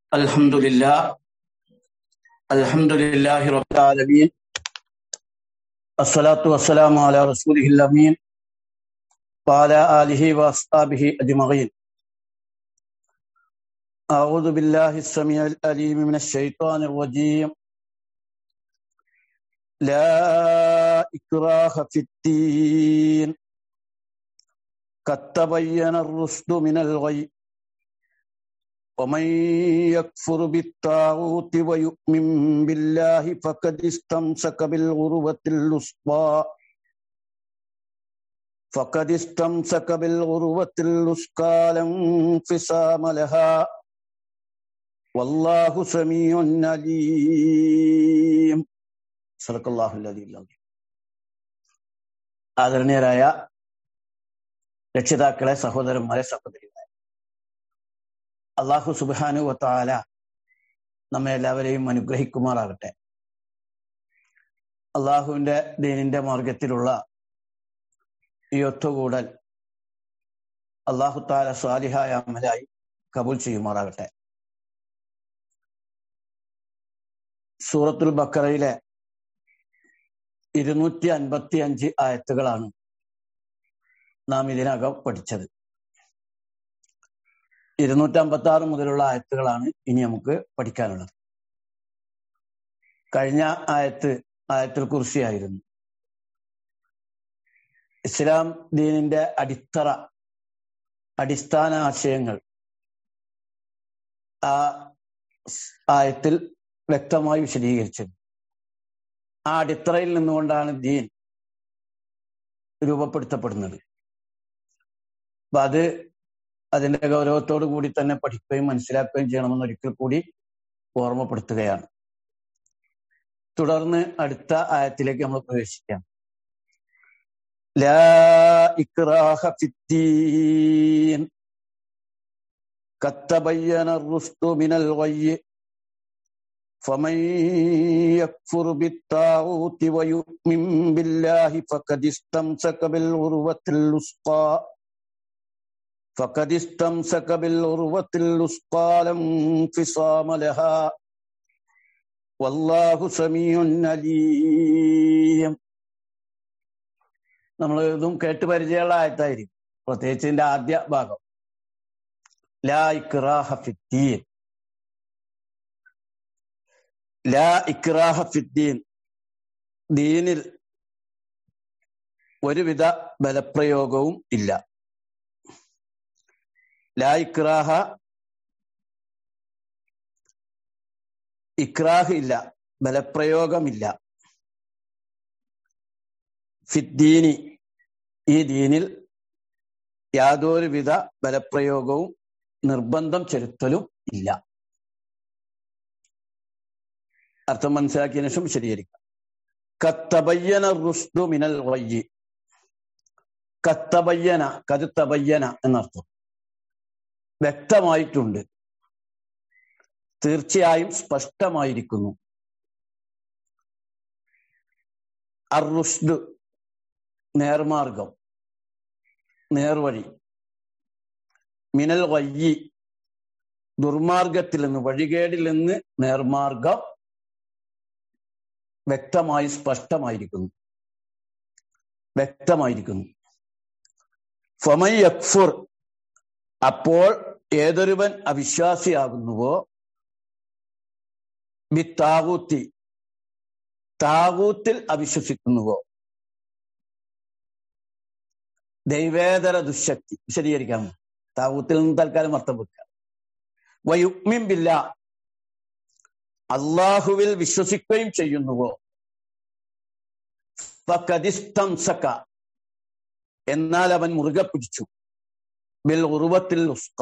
الحمد لله الحمد لله رب العالمين الصلاة والسلام على رسوله الأمين وعلى آله وأصحابه أجمعين أعوذ بالله السميع العليم من الشيطان الرجيم لا إكراه في الدين قد تبين الرشد من الغي ومن يكفر بالطاغوت ويؤمن بالله فقد استمسك بالغروة الوثقى فقد استمسك بالغروة الوثقى لا انفصام لها والله سميع عليم صدق الله العلي العظيم ആദരണീയരായ രക്ഷിതാക്കളെ സഹോദരന്മാരെ സഹോദരിമാരെ അള്ളാഹു സുബാനു വത്താല നമ്മെ എല്ലാവരെയും അനുഗ്രഹിക്കുമാറാകട്ടെ അള്ളാഹുവിന്റെ ദീനിന്റെ മാർഗത്തിലുള്ള ഈ ഒത്തുകൂടൽ അള്ളാഹു താല സ്വാലിഹായ അമലായി കബൂൽ ചെയ്യുമാറാകട്ടെ സൂറത്തുൽ ബക്കറയിലെ ഇരുന്നൂറ്റി അൻപത്തി അഞ്ച് ആയത്തുകളാണ് നാം ഇതിനകം പഠിച്ചത് ഇരുന്നൂറ്റി അമ്പത്തി ആറ് മുതലുള്ള ആയത്തുകളാണ് ഇനി നമുക്ക് പഠിക്കാനുള്ളത് കഴിഞ്ഞ ആയത്ത് ആയത്തിൽ കുറിച്ചിയായിരുന്നു ഇസ്ലാം ദീനിന്റെ അടിത്തറ അടിസ്ഥാന ആശയങ്ങൾ ആ ആയത്തിൽ വ്യക്തമായി വിശദീകരിച്ചത് ആ അടിത്തറയിൽ നിന്നുകൊണ്ടാണ് ദീൻ രൂപപ്പെടുത്തപ്പെടുന്നത് അപ്പൊ അത് അതിന്റെ ഗൗരവത്തോടു കൂടി തന്നെ പഠിക്കുകയും മനസ്സിലാക്കുകയും ചെയ്യണമെന്ന് ഒരിക്കൽ കൂടി ഓർമ്മപ്പെടുത്തുകയാണ് തുടർന്ന് അടുത്ത ആയത്തിലേക്ക് നമ്മൾ പ്രവേശിക്കാം ലാ ഇക്റാഹ ഫിദ്ദീൻ قد تبين الرشد من الغي فمن يكفر بالطاغوت ويؤمن بالله فقد استمسك بالعروة الوثقى فقد استمسك بالعروة الوثقى لا انفصام لها والله سميع عليم നമ്മൾ ഇതും കേട്ട് പരിചയമുള്ള ആയത്തായിരിക്കും പ്രത്യേകിച്ച് ഇതിന്റെ ആദ്യ ഭാഗം ലാ ഇക്റാഹ ഫിദ്ദീൻ ലാ ഇക്റാഹ ഫിദ്ദീൻ ദീനിൽ ഒരുവിധ ബലപ്രയോഗവും ഇല്ല ലാ ഇക്രാഹ ഇക്രാഹ് ഇല്ല ബലപ്രയോഗമില്ല ഫിദ്ദീനി ഈ ദീനിൽ യാതൊരുവിധ ബലപ്രയോഗവും നിർബന്ധം ചെലുത്തലും ഇല്ല അർത്ഥം മനസ്സിലാക്കിയതിനു ശേഷം വിശദീകരിക്കാം കത്തബയ്യന റുഷ്ദു മിനൽ വയ്യി കത്തബയ്യന കരുത്തബയ്യന എന്നർത്ഥം വ്യക്തമായിട്ടുണ്ട് തീർച്ചയായും സ്പഷ്ടമായിരിക്കുന്നു അറുഷ്ദ് നേർമാർഗം നേർവഴി മിനൽ വയ്യി ദുർമാർഗത്തിൽ നിന്ന് വഴികേടിൽ നിന്ന് നേർമാർഗം വ്യക്തമായി സ്പഷ്ടമായിരിക്കുന്നു വ്യക്തമായിരിക്കുന്നു ഫമൈ യക്ഫുർ അപ്പോൾ ഏതൊരുവൻ അവിശ്വാസിയാകുന്നുവോ ബി താകൂത്തി താകൂത്തിൽ അവിശ്വസിക്കുന്നുവോ ദൈവേതര ദുശക്തി വിശദീകരിക്കാമോ താകൂത്തിൽ നിന്ന് തൽക്കാലം അർത്ഥം വെക്കുക വയുഗ്മിൻ ബില്ല അള്ളാഹുവിൽ വിശ്വസിക്കുകയും ചെയ്യുന്നുവോ ഫക്കദിസ്തംസക എന്നാൽ അവൻ മുറുകെ പിടിച്ചു ബിൽ ഉറുവത്തിൽ ഉസ്ക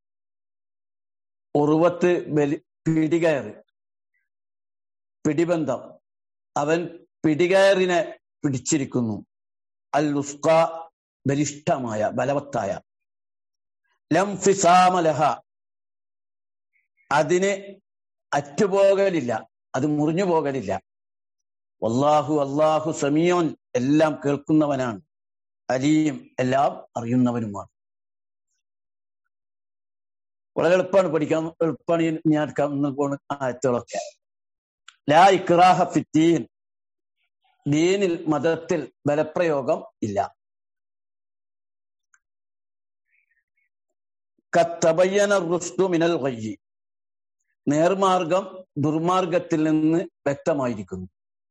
ഉറുവത്ത് ബലി പിടികയറ് പിടിബന്ധം അവൻ പിടികയറിനെ പിടിച്ചിരിക്കുന്നു അൽ ഉസ്ക ബലിഷ്ഠമായ ബലവത്തായ ലം ഫിസാമലഹ അതിന് അറ്റുപോകലില്ല അത് മുറിഞ്ഞു പോകലില്ല വല്ലാഹു അള്ളാഹു സമീയോൻ എല്ലാം കേൾക്കുന്നവനാണ് അലീം എല്ലാം അറിയുന്നവനുമാണ് വളരെ എളുപ്പമാണ് പഠിക്കാൻ എളുപ്പമാണ് ഞാൻ എടുക്കാൻ പോണ ആയത്തുകളൊക്കെ ലാ ഇക്രാഹ ഫിത്തീൻ ദീനിൽ മതത്തിൽ ബലപ്രയോഗം ഇല്ല കത്തബയ്യന റുഷ്ദു മിനൽ ഗയ്യി നേർമാർഗം ദുർമാർഗത്തിൽ നിന്ന് വ്യക്തമായിരിക്കുന്നു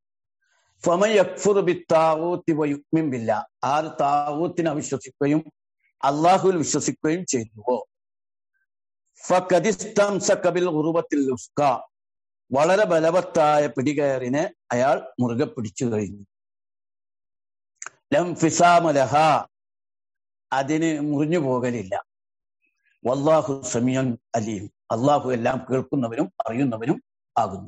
ഫമയക്ഫുറുബിത്താവൂത്തിവയുമില്ല ആര് താവൂത്തിനെ അവിശ്വസിക്കുകയും അള്ളാഹുവിൽ വിശ്വസിക്കുകയും ചെയ്തുവോ ഫക്കതിസ്തംസക്കബിൽ ഉറുബത്തിൽ ഉസ്ക വളരെ ബലവത്തായ പിടികയറിനെ അയാൾ മുറുകെ പിടിച്ചു കഴിഞ്ഞു ലം ഫിസാമലഹ അതിന് മുറിഞ്ഞു പോകലില്ല വല്ലാഹു സമീൻ അലീം അള്ളാഹു എല്ലാം കേൾക്കുന്നവനും അറിയുന്നവനും ആകുന്നു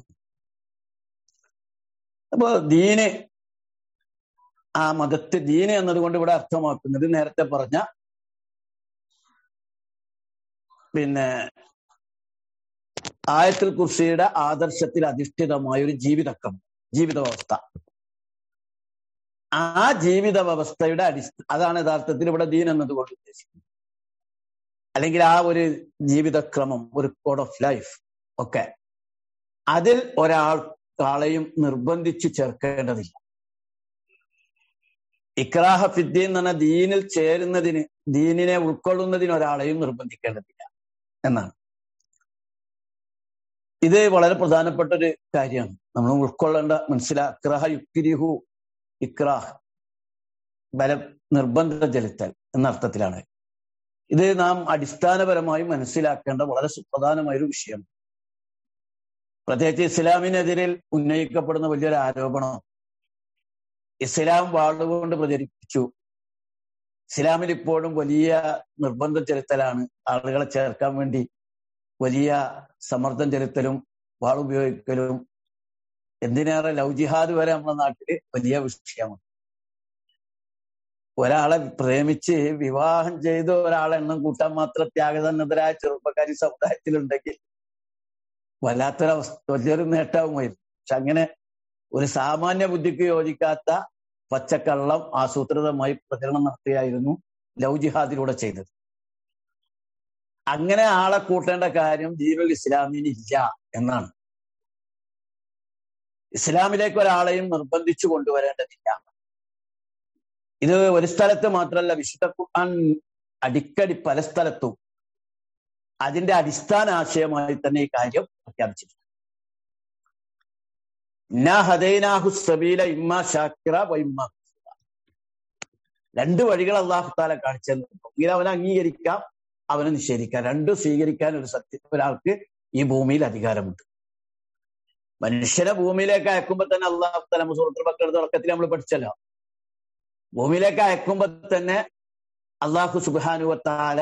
അപ്പൊ ദീന് ആ മതത്തെ ദീന് എന്നതുകൊണ്ട് ഇവിടെ അർത്ഥമാക്കുന്നത് നേരത്തെ പറഞ്ഞ പിന്നെ ആയത്തിൽ കുർസിയുടെ ആദർശത്തിൽ അധിഷ്ഠിതമായ ഒരു ജീവിതക്രമം ജീവിത വ്യവസ്ഥ ആ ജീവിത വ്യവസ്ഥയുടെ അടിസ്ഥ അതാണ് യഥാർത്ഥത്തിൽ ഇവിടെ ദീൻ എന്നതുകൊണ്ട് ഉദ്ദേശിക്കുന്നത് അല്ലെങ്കിൽ ആ ഒരു ജീവിതക്രമം ഒരു കോഡ് ഓഫ് ലൈഫ് ഒക്കെ അതിൽ ഒരാൾക്കാളെയും നിർബന്ധിച്ച് ചേർക്കേണ്ടതില്ല ഇക്രാഹ ഫിദ്ദീൻ എന്ന് പറഞ്ഞ ദീനിൽ ചേരുന്നതിന് ദീനിനെ ഉൾക്കൊള്ളുന്നതിന് ഒരാളെയും നിർബന്ധിക്കേണ്ടതില്ല എന്നാണ് ഇത് വളരെ പ്രധാനപ്പെട്ട ഒരു കാര്യമാണ് നമ്മൾ ഉൾക്കൊള്ളേണ്ട മനസ്സിലാ ഇക്രാഹ യുക്തിരിഹു ഇക്രാഹ് ബല നിർബന്ധ ചെലുത്തൽ എന്ന അർത്ഥത്തിലാണ് ഇത് നാം അടിസ്ഥാനപരമായി മനസ്സിലാക്കേണ്ട വളരെ സുപ്രധാനമായ ഒരു വിഷയം പ്രത്യേകിച്ച് ഇസ്ലാമിനെതിരിൽ ഉന്നയിക്കപ്പെടുന്ന വലിയൊരു ആരോപണം ഇസ്ലാം വാളുകൊണ്ട് പ്രചരിപ്പിച്ചു ഇസ്ലാമിൽ ഇപ്പോഴും വലിയ നിർബന്ധം ചെലുത്തലാണ് ആളുകളെ ചേർക്കാൻ വേണ്ടി വലിയ സമ്മർദ്ദം ചെലുത്തലും വാളുപയോഗിക്കലും എന്തിനേറെ ലവ് ജിഹാദ് വരെ നമ്മുടെ നാട്ടില് വലിയ വിഷയമാണ് ഒരാളെ പ്രേമിച്ച് വിവാഹം ചെയ്ത് ഒരാളെ എണ്ണം കൂട്ടാൻ മാത്രം ത്യാഗസന്നദ്ധരായ ചെറുപ്പക്കാരി സമുദായത്തിലുണ്ടെങ്കിൽ വല്ലാത്തൊരവസ്ഥ വലിയൊരു നേട്ടവുമായിരുന്നു പക്ഷെ അങ്ങനെ ഒരു സാമാന്യ ബുദ്ധിക്ക് യോജിക്കാത്ത പച്ചക്കള്ളം ആസൂത്രിതമായി പ്രചരണം നടത്തിയായിരുന്നു ലവ് ജിഹാദിലൂടെ ചെയ്തത് അങ്ങനെ ആളെ കൂട്ടേണ്ട കാര്യം ദീനുൽ ഇസ്ലാമിന് ഇല്ല എന്നാണ് ഇസ്ലാമിലേക്ക് ഒരാളെയും നിർബന്ധിച്ചു കൊണ്ടുവരേണ്ടതില്ല ഇത് ഒരു സ്ഥലത്ത് മാത്രമല്ല വിശുദ്ധ ഖുർആൻ അടിക്കടി പല സ്ഥലത്തും അതിന്റെ അടിസ്ഥാന ആശയമായി തന്നെ ഈ കാര്യം പ്രഖ്യാപിച്ചിട്ടുണ്ട് സബീല ഇമ്മ ഷാക്കിറ വൈമ്മ രണ്ട് വഴികൾ അള്ളാഹു താല കാണിച്ചു അവനെ അംഗീകരിക്കാം അവനെ നിഷേധിക്കാം രണ്ടും സ്വീകരിക്കാൻ ഒരു സത്യ ഒരാൾക്ക് ഈ ഭൂമിയിൽ അധികാരമുണ്ട് മനുഷ്യനെ ഭൂമിയിലേക്ക് അയക്കുമ്പോൾ തന്നെ അള്ളാഹു തല സുഹൃത്തു മക്കളുടെ തുടക്കത്തിൽ നമ്മൾ പഠിച്ചല്ലോ ഭൂമിയിലേക്ക് അയക്കുമ്പോൾ തന്നെ അള്ളാഹു സുബാനുവത്താല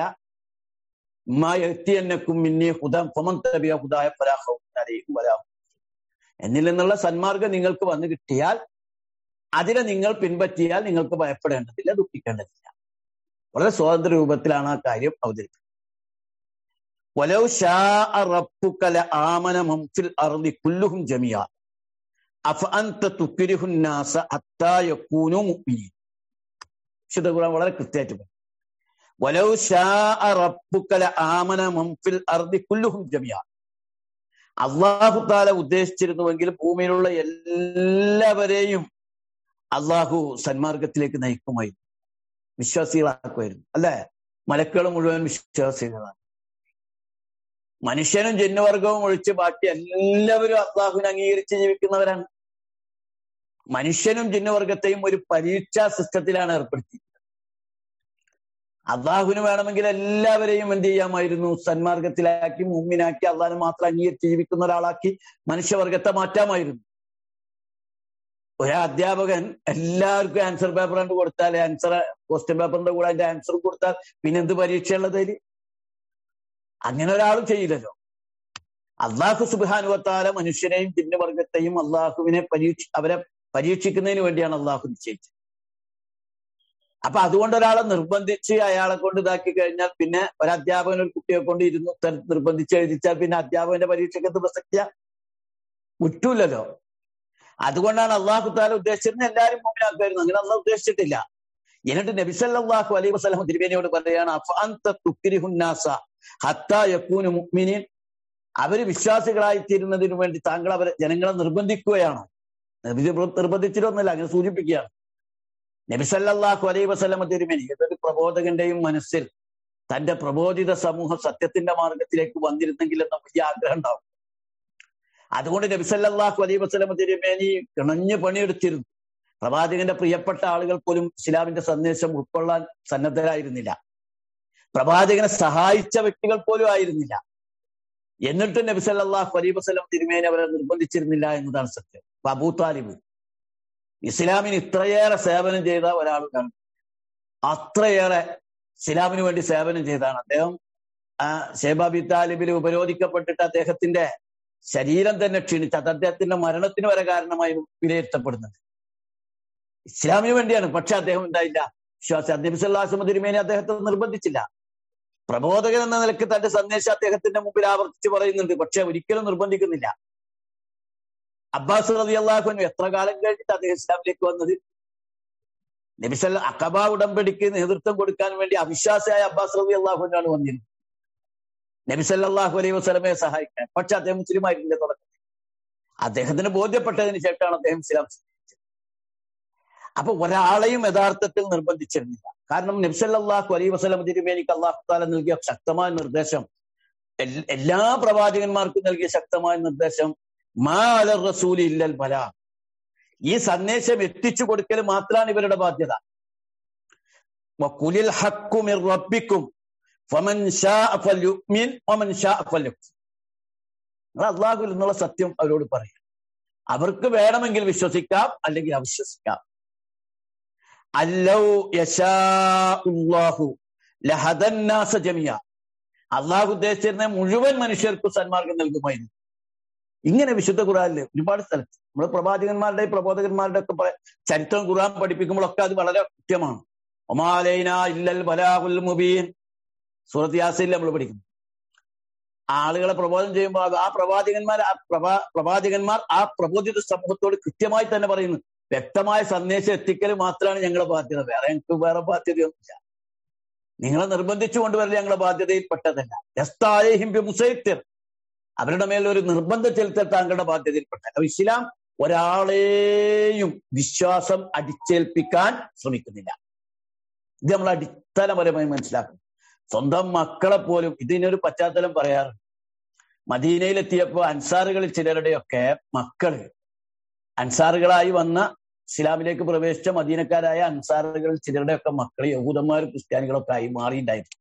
എന്നിൽ നിന്നുള്ള സന്മാർഗം നിങ്ങൾക്ക് വന്നു കിട്ടിയാൽ അതിനെ നിങ്ങൾ പിൻപറ്റിയാൽ നിങ്ങൾക്ക് ഭയപ്പെടേണ്ടതില്ല ദുഃഖിക്കേണ്ടതില്ല വളരെ സ്വതന്ത്ര രൂപത്തിലാണ് ആ കാര്യം അവതരിപ്പിക്കുന്നത് വലൗ ഷാ റബ്ബുക ലആമന മൻ ഫിൽ അർളി കുല്ലുഹും ജമിയ അഫഅൻത തുക്രിഹു الناس حتى يكونوا മുഅ്മിനീൻ വിശുദ്ധ ഖുർആൻ വളരെ കൃത്യമായിട്ട് പറയും വലൗ ഷാ റബ്ബുക ലആമന മൻ ഫിൽ അർളി കുല്ലുഹും ജമിയ അള്ളാഹു താല ഉദ്ദേശിച്ചിരുന്നുവെങ്കിൽ ഭൂമിയിലുള്ള എല്ലാവരെയും അള്ളാഹു സന്മാർഗത്തിലേക്ക് നയിക്കുമായിരുന്നു വിശ്വാസികളാക്കുമായിരുന്നു അല്ലെ മലക്കുകൾ മുഴുവൻ വിശ്വാസികളാണ് മനുഷ്യനും ജന്മവർഗവും ഒഴിച്ച് ബാക്കി എല്ലാവരും അള്ളാഹുവിനെ അംഗീകരിച്ച് ജീവിക്കുന്നവരാണ് മനുഷ്യനും ജന്മവർഗത്തെയും ഒരു പരീക്ഷാ സിസ്റ്റത്തിലാണ് ഏർപ്പെടുത്തിയത് അള്ളാഹുവിന് വേണമെങ്കിൽ എല്ലാവരെയും എന്ത് ചെയ്യാമായിരുന്നു സന്മാർഗത്തിലാക്കി മുമ്മിനാക്കി അള്ളാഹിനെ മാത്രം അംഗീകരിച്ച് ജീവിക്കുന്ന ഒരാളാക്കി മനുഷ്യവർഗത്തെ മാറ്റാമായിരുന്നു ഒരു അധ്യാപകൻ എല്ലാവർക്കും ആൻസർ പേപ്പർ കണ്ട് കൊടുത്താൽ ആൻസർ ക്വസ്റ്റ്യൻ പേപ്പറിന്റെ കൂടെ അതിന്റെ ആൻസർ കൊടുത്താൽ പിന്നെ എന്ത് പരീക്ഷയുള്ളതിൽ അങ്ങനെ ഒരാളും ചെയ്യില്ലല്ലോ അള്ളാഹു സുബാനുവത്താല മനുഷ്യനെയും ജിന്നവർഗത്തെയും അള്ളാഹുവിനെ പരീക്ഷ അവരെ പരീക്ഷിക്കുന്നതിന് വേണ്ടിയാണ് അള്ളാഹു നിശ്ചയിച്ചത് അപ്പൊ അതുകൊണ്ട് ഒരാളെ നിർബന്ധിച്ച് അയാളെ കൊണ്ട് ഇതാക്കി കഴിഞ്ഞാൽ പിന്നെ ഒരു അധ്യാപകൻ ഒരു കുട്ടിയെ കൊണ്ട് ഇരുന്ന് നിർബന്ധിച്ച് എഴുതിച്ചാൽ പിന്നെ അധ്യാപകന്റെ പരീക്ഷയ്ക്ക് എന്ത് പ്രസക്തിയ വിട്ടൂലല്ലോ അതുകൊണ്ടാണ് അള്ളാഹു താല ഉദ്ദേശിച്ചിരുന്നത് എല്ലാവരും മുമ്പിലാക്കുമായിരുന്നു അങ്ങനെ അള്ളാഹ് ഉദ്ദേശിച്ചിട്ടില്ല എന്നിട്ട് നബിസല്ലാഹു അലൈഹി വസ്ലം തിരുവേനിയോട് പറയാണ് അഫാന്ത തുക്കിരിഹുന്നാസ ഹത്ത യക്കൂന് മുഅ്മിനീൻ അവര് വിശ്വാസികളായി തീരുന്നതിനു വേണ്ടി താങ്കൾ അവരെ ജനങ്ങളെ നിർബന്ധിക്കുകയാണോ നബി നിർബന്ധിച്ചിട്ടൊന്നുമില്ല അങ്ങനെ സൂചിപ്പിക്കുകയാണ് നബി സല്ലല്ലാഹു അലൈഹി വസല്ലമ തിരുമേനി ഏതൊരു പ്രബോധകന്റെയും മനസ്സിൽ തന്റെ പ്രബോധിത സമൂഹം സത്യത്തിന്റെ മാർഗത്തിലേക്ക് വന്നിരുന്നെങ്കിൽ എന്ന വലിയ ആഗ്രഹം ഉണ്ടാവും അതുകൊണ്ട് നബി സല്ലല്ലാഹു അലൈഹി വസല്ലമ തിരുമേനി കിണഞ്ഞു പണിയെടുത്തിരുന്നു പ്രവാചകന്റെ പ്രിയപ്പെട്ട ആളുകൾ പോലും ഇസ്ലാമിന്റെ സന്ദേശം ഉൾക്കൊള്ളാൻ സന്നദ്ധരായിരുന്നില്ല പ്രവാചകനെ സഹായിച്ച വ്യക്തികൾ പോലും ആയിരുന്നില്ല എന്നിട്ടും നബി സല്ലല്ലാഹു അലൈഹി വസല്ലം തിരുമേനി അവരെ നിർബന്ധിച്ചിരുന്നില്ല എന്നതാണ് സത്യം അപ്പൊ അബൂ താലിബ് ഇസ്ലാമിന് ഇത്രയേറെ സേവനം ചെയ്ത ഒരാളാണ് അത്രയേറെ ഇസ്ലാമിന് വേണ്ടി സേവനം ചെയ്താണ് അദ്ദേഹം ആ ഷേബാബി താലിബിൽ ഉപരോധിക്കപ്പെട്ടിട്ട് അദ്ദേഹത്തിന്റെ ശരീരം തന്നെ ക്ഷീണിച്ച് അത് അദ്ദേഹത്തിന്റെ മരണത്തിന് വരെ കാരണമായി വിലയിരുത്തപ്പെടുന്നത് ഇസ്ലാമിന് വേണ്ടിയാണ് പക്ഷെ അദ്ദേഹം ഉണ്ടായില്ല വിശ്വാസി അദ്നബിസ്വല്ലാസ്മ തിരുമേനി അദ്ദേഹത്തെ നിർബന്ധിച്ചില്ല പ്രബോധകൻ എന്ന നിലയ്ക്ക് തന്റെ സന്ദേശം അദ്ദേഹത്തിന്റെ മുമ്പിൽ ആവർത്തിച്ച് പറയുന്നുണ്ട് പക്ഷെ ഒരിക്കലും നിർബന്ധിക്കുന്നില്ല അബ്ബാസ് റതി അള്ളാഹുനു എത്ര കാലം കഴിഞ്ഞിട്ട് അദ്ദേഹം ഇസ്ലാമിലേക്ക് വന്നത് നബിസല്ല അക്കബ ഉടമ്പടിക്ക് നേതൃത്വം കൊടുക്കാൻ വേണ്ടി അവിശ്വാസിയായ അബ്ബാസ് റതി അള്ളാഹുനാണ് വന്നിരുന്നത് നബിസല്ലാഹു അലൈഹി വസ്ലമയെ സഹായിക്കാൻ പക്ഷെ അദ്ദേഹം മുസ്ലിം ആയിരുന്നില്ല തുടക്കം അദ്ദേഹത്തിന് ബോധ്യപ്പെട്ടതിന് ശേഷമാണ് അദ്ദേഹം ഇസ്ലാം സ്വീകരിച്ചത് അപ്പൊ ഒരാളെയും യഥാർത്ഥത്തിൽ നിർബന്ധിച്ചിരുന്നില്ല കാരണം നബ്സല്ലാഹു അലൈഹി വസ്ലം തിരുമേനിക്ക് അള്ളാഹു താല നൽകിയ ശക്തമായ നിർദ്ദേശം എല്ലാ പ്രവാചകന്മാർക്കും നൽകിയ ശക്തമായ നിർദ്ദേശം മാ അല റസൂലി ഇല്ലൽ ബല ഈ സന്ദേശം എത്തിച്ചു കൊടുക്കൽ മാത്രമാണ് ഇവരുടെ ബാധ്യത വക്കുലിൽ ഹക്കു മിർ റബ്ബിക്കും ഫമൻ ശാഅ ഫൽയുമിൻ വമൻ ശാഅ ഫൽയക്ഫുർ നിങ്ങൾ അള്ളാഹുവിൽ നിന്നുള്ള സത്യം അവരോട് പറയും അവർക്ക് വേണമെങ്കിൽ വിശ്വസിക്കാം അല്ലെങ്കിൽ അവിശ്വസിക്കാം അല്ലൗ യശാഉല്ലാഹു ലഹദന്നാസ ജമിയ അള്ളാഹു ഉദ്ദേശിച്ചിരുന്ന മുഴുവൻ മനുഷ്യർക്കും സന്മാർഗം നൽകുമായിരുന്നു ഇങ്ങനെ വിശുദ്ധ ഖുറാനില് ഒരുപാട് സ്ഥലത്ത് നമ്മൾ പ്രവാചകന്മാരുടെ പ്രബോധകന്മാരുടെ ഒക്കെ ചരിത്രം ഖുറാൻ പഠിപ്പിക്കുമ്പോഴൊക്കെ അത് വളരെ കൃത്യമാണ് ഒമാലൈന ഇല്ലൽ ബലാഹുൽ മുബീൻ സൂറത്ത് യാസിൽ നമ്മൾ പഠിക്കുന്നു ആളുകളെ പ്രബോധനം ചെയ്യുമ്പോൾ ആ പ്രവാചകന്മാർ ആ പ്രവാ പ്രവാചകന്മാർ ആ പ്രബോധിത സമൂഹത്തോട് കൃത്യമായി തന്നെ പറയുന്നു വ്യക്തമായ സന്ദേശം എത്തിക്കൽ മാത്രമാണ് ഞങ്ങളുടെ ബാധ്യത വേറെ ഞങ്ങൾക്ക് വേറെ ബാധ്യതയൊന്നുമില്ല നിങ്ങളെ നിർബന്ധിച്ചു കൊണ്ടുവരൽ ഞങ്ങളുടെ ബാധ്യതയിൽപ്പെട്ടതല്ല യസ്താഹിം മുസൈത്തിർ അവരുടെ മേൽ ഒരു നിർബന്ധം ചെലുത്തൽ താങ്കളുടെ ബാധ്യതയിൽപ്പെട്ട ഇസ്ലാം ഒരാളെയും വിശ്വാസം അടിച്ചേൽപ്പിക്കാൻ ശ്രമിക്കുന്നില്ല ഇത് നമ്മൾ അടിത്തലപരമായി മനസ്സിലാക്കും സ്വന്തം മക്കളെ പോലും ഇതിനൊരു പശ്ചാത്തലം പറയാറുണ്ട് മദീനയിലെത്തിയപ്പോ അൻസാറുകളിൽ ചിലരുടെയൊക്കെ മക്കള് അൻസാറുകളായി വന്ന ഇസ്ലാമിലേക്ക് പ്രവേശിച്ച മദീനക്കാരായ അൻസാറുകളിൽ ചിലരുടെയൊക്കെ മക്കൾ യഹൂദന്മാരും ക്രിസ്ത്യാനികളൊക്കെ ആയി മാറിയിട്ടുണ്ടായിരുന്നു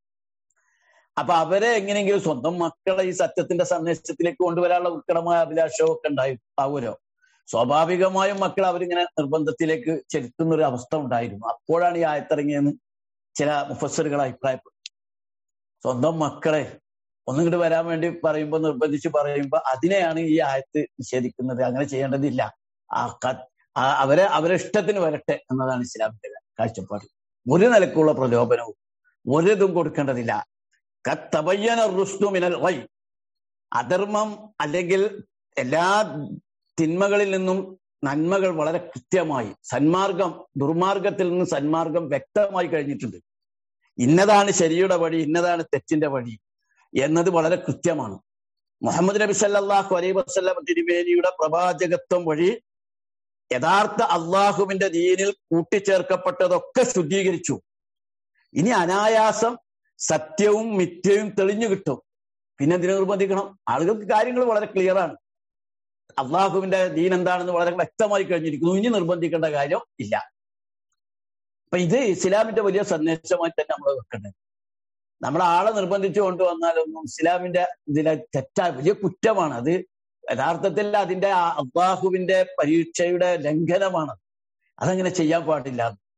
അപ്പൊ അവരെ എങ്ങനെയെങ്കിലും സ്വന്തം മക്കളെ ഈ സത്യത്തിന്റെ സന്ദേശത്തിലേക്ക് കൊണ്ടുവരാനുള്ള ഉത്കടമായ അഭിലാഷവും ഒക്കെ ഉണ്ടായി ആവുമല്ലോ സ്വാഭാവികമായും മക്കൾ അവരിങ്ങനെ നിർബന്ധത്തിലേക്ക് ചെലുത്തുന്ന ഒരു അവസ്ഥ ഉണ്ടായിരുന്നു അപ്പോഴാണ് ഈ ആയത്തിറങ്ങിയെന്ന് ചില മുഫസറുകൾ അഭിപ്രായപ്പെട്ടു സ്വന്തം മക്കളെ ഒന്നിങ്ങോട്ട് വരാൻ വേണ്ടി പറയുമ്പോൾ നിർബന്ധിച്ച് പറയുമ്പോൾ അതിനെയാണ് ഈ ആയത്ത് നിഷേധിക്കുന്നത് അങ്ങനെ ചെയ്യേണ്ടതില്ല ആ അവരെ അവരെ ഇഷ്ടത്തിന് വരട്ടെ എന്നതാണ് ഇസ്ലാമിന്റെ കാഴ്ചപ്പാട് ഒരു നിലക്കുള്ള പ്രലോഭനവും ഒരിതും കൊടുക്കേണ്ടതില്ല കത്തബയ്യന റുസ്തു മിനൽ വൈ അധർമ്മം അല്ലെങ്കിൽ എല്ലാ തിന്മകളിൽ നിന്നും നന്മകൾ വളരെ കൃത്യമായി സന്മാർഗം ദുർമാർഗത്തിൽ നിന്ന് സന്മാർഗം വ്യക്തമായി കഴിഞ്ഞിട്ടുണ്ട് ഇന്നതാണ് ശരിയുടെ വഴി ഇന്നതാണ് തെറ്റിന്റെ വഴി എന്നത് വളരെ കൃത്യമാണ് മുഹമ്മദ് നബി സല്ലാഹു അലൈ വസ്ലാം തിരുമേനിയുടെ പ്രവാചകത്വം വഴി യഥാർത്ഥ അള്ളാഹുവിന്റെ ദീനിൽ കൂട്ടിച്ചേർക്കപ്പെട്ടതൊക്കെ ശുദ്ധീകരിച്ചു ഇനി അനായാസം സത്യവും മിഥ്യയും തെളിഞ്ഞു കിട്ടും പിന്നെ എന്തിനു നിർബന്ധിക്കണം ആളുകൾക്ക് കാര്യങ്ങൾ വളരെ ക്ലിയർ ആണ് അള്ളാഹുവിന്റെ ദീൻ എന്താണെന്ന് വളരെ വ്യക്തമായി കഴിഞ്ഞിരിക്കുന്നു ഇനി നിർബന്ധിക്കേണ്ട കാര്യം ഇല്ല അപ്പൊ ഇത് ഇസ്ലാമിന്റെ വലിയ സന്ദേശമായി തന്നെ നമ്മൾ വെക്കേണ്ടത് നമ്മളെ ആളെ നിർബന്ധിച്ചു കൊണ്ടുവന്നാലൊന്നും ഇസ്ലാമിന്റെ ഇതിലെ തെറ്റായ വലിയ കുറ്റമാണ് അത് യഥാർത്ഥത്തിൽ അതിന്റെ അള്ളാഹുവിന്റെ പരീക്ഷയുടെ ലംഘനമാണ് അതങ്ങനെ ചെയ്യാൻ പാടില്ല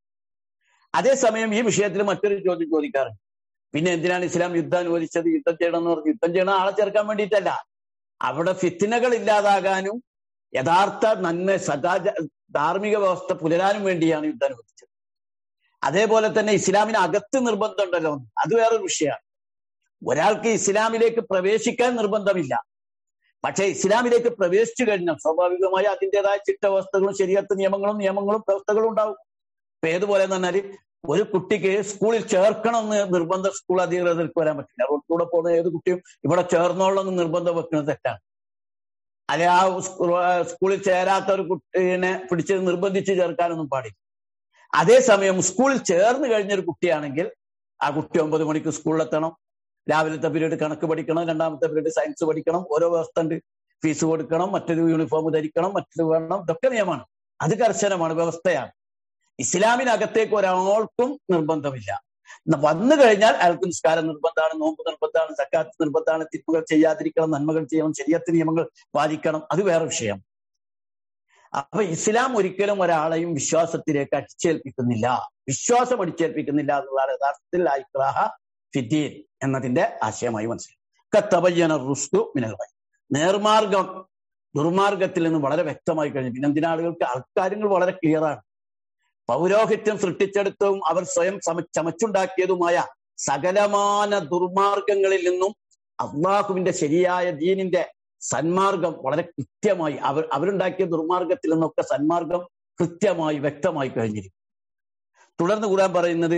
അതേസമയം ഈ വിഷയത്തിൽ മറ്റൊരു ചോദ്യം ചോദിക്കാറുണ്ട് പിന്നെ എന്തിനാണ് ഇസ്ലാം യുദ്ധം അനുവദിച്ചത് യുദ്ധം ചെയ്യണം എന്ന് പറഞ്ഞു യുദ്ധം ചെയ്യണം ആളെ ചേർക്കാൻ വേണ്ടിയിട്ടല്ല അവിടെ ഫിത്തിനകൾ ഇല്ലാതാകാനും യഥാർത്ഥ നന്മ സദാച ധാർമ്മിക വ്യവസ്ഥ പുലരാനും വേണ്ടിയാണ് യുദ്ധം അനുവദിച്ചത് അതേപോലെ തന്നെ ഇസ്ലാമിന് അകത്ത് നിർബന്ധമുണ്ടല്ലോ അത് വേറൊരു വിഷയമാണ് ഒരാൾക്ക് ഇസ്ലാമിലേക്ക് പ്രവേശിക്കാൻ നിർബന്ധമില്ല പക്ഷേ ഇസ്ലാമിലേക്ക് പ്രവേശിച്ചു കഴിഞ്ഞാൽ സ്വാഭാവികമായി അതിൻ്റെതായ ചിട്ടവസ്ഥകളും ശരിയത്ത് നിയമങ്ങളും നിയമങ്ങളും വ്യവസ്ഥകളും ഉണ്ടാവും ഇപ്പൊ ഏതുപോലെ എന്ന് പറഞ്ഞാൽ ഒരു കുട്ടിക്ക് സ്കൂളിൽ ചേർക്കണമെന്ന് നിർബന്ധ സ്കൂൾ അധികൃതർക്ക് വരാൻ പറ്റില്ല റോഡിലൂടെ പോകുന്ന ഏത് കുട്ടിയും ഇവിടെ ചേർന്നോളെന്ന് നിർബന്ധം വെക്കുന്നത് തെറ്റാണ് അല്ലെ ആ സ്കൂളിൽ ചേരാത്ത ഒരു കുട്ടീനെ പിടിച്ച് നിർബന്ധിച്ച് ചേർക്കാനൊന്നും പാടില്ല അതേസമയം സ്കൂളിൽ ചേർന്ന് കഴിഞ്ഞൊരു കുട്ടിയാണെങ്കിൽ ആ കുട്ടി ഒമ്പത് മണിക്ക് സ്കൂളിലെത്തണം രാവിലത്തെ പീരീഡ് കണക്ക് പഠിക്കണം രണ്ടാമത്തെ പീരീഡ് സയൻസ് പഠിക്കണം ഓരോ വ്യവസ്ഥ ഉണ്ട് ഫീസ് കൊടുക്കണം മറ്റൊരു യൂണിഫോം ധരിക്കണം മറ്റൊരു വേണം ഇതൊക്കെ നിയമമാണ് അത് കർശനമാണ് വ്യവസ്ഥയാണ് ഇസ്ലാമിനകത്തേക്ക് ഒരാൾക്കും നിർബന്ധമില്ല വന്നു കഴിഞ്ഞാൽ അയാൾക്ക് നിസ്കാരം നിർബന്ധമാണ് നോമ്പ് നിർബന്ധമാണ് സക്കാത്ത് നിർബന്ധമാണ് തിന്മകൾ ചെയ്യാതിരിക്കണം നന്മകൾ ചെയ്യണം ശരിയത്ത് നിയമങ്ങൾ പാലിക്കണം അത് വേറെ വിഷയം അപ്പൊ ഇസ്ലാം ഒരിക്കലും ഒരാളെയും വിശ്വാസത്തിലേക്ക് അടിച്ചേൽപ്പിക്കുന്നില്ല വിശ്വാസം അടിച്ചേൽപ്പിക്കുന്നില്ല എന്നുള്ളതാണ് യഥാർത്ഥത്തിൽ ഐക്രാഹ ഫിദ്ദീൻ എന്നതിന്റെ ആശയമായി മനസ്സിലാക്കും റുസ്തു മിനൽ നേർമാർഗം ദുർമാർഗത്തിൽ നിന്ന് വളരെ വ്യക്തമായി കഴിഞ്ഞു പിന്നെ എന്തിനാളുകൾക്ക് ആൾക്കാര്യങ്ങൾ വളരെ ക്ലിയറാണ് പൗരോഹിത്യം സൃഷ്ടിച്ചെടുത്തതും അവർ സ്വയം സമ ചമച്ചുണ്ടാക്കിയതുമായ സകലമാന ദുർമാർഗങ്ങളിൽ നിന്നും അള്ളാഹുവിന്റെ ശരിയായ ദീനിന്റെ സന്മാർഗം വളരെ കൃത്യമായി അവർ അവരുണ്ടാക്കിയ ദുർമാർഗത്തിൽ നിന്നൊക്കെ സന്മാർഗം കൃത്യമായി വ്യക്തമായി കഴിഞ്ഞിരിക്കും തുടർന്ന് കൂടാൻ പറയുന്നത്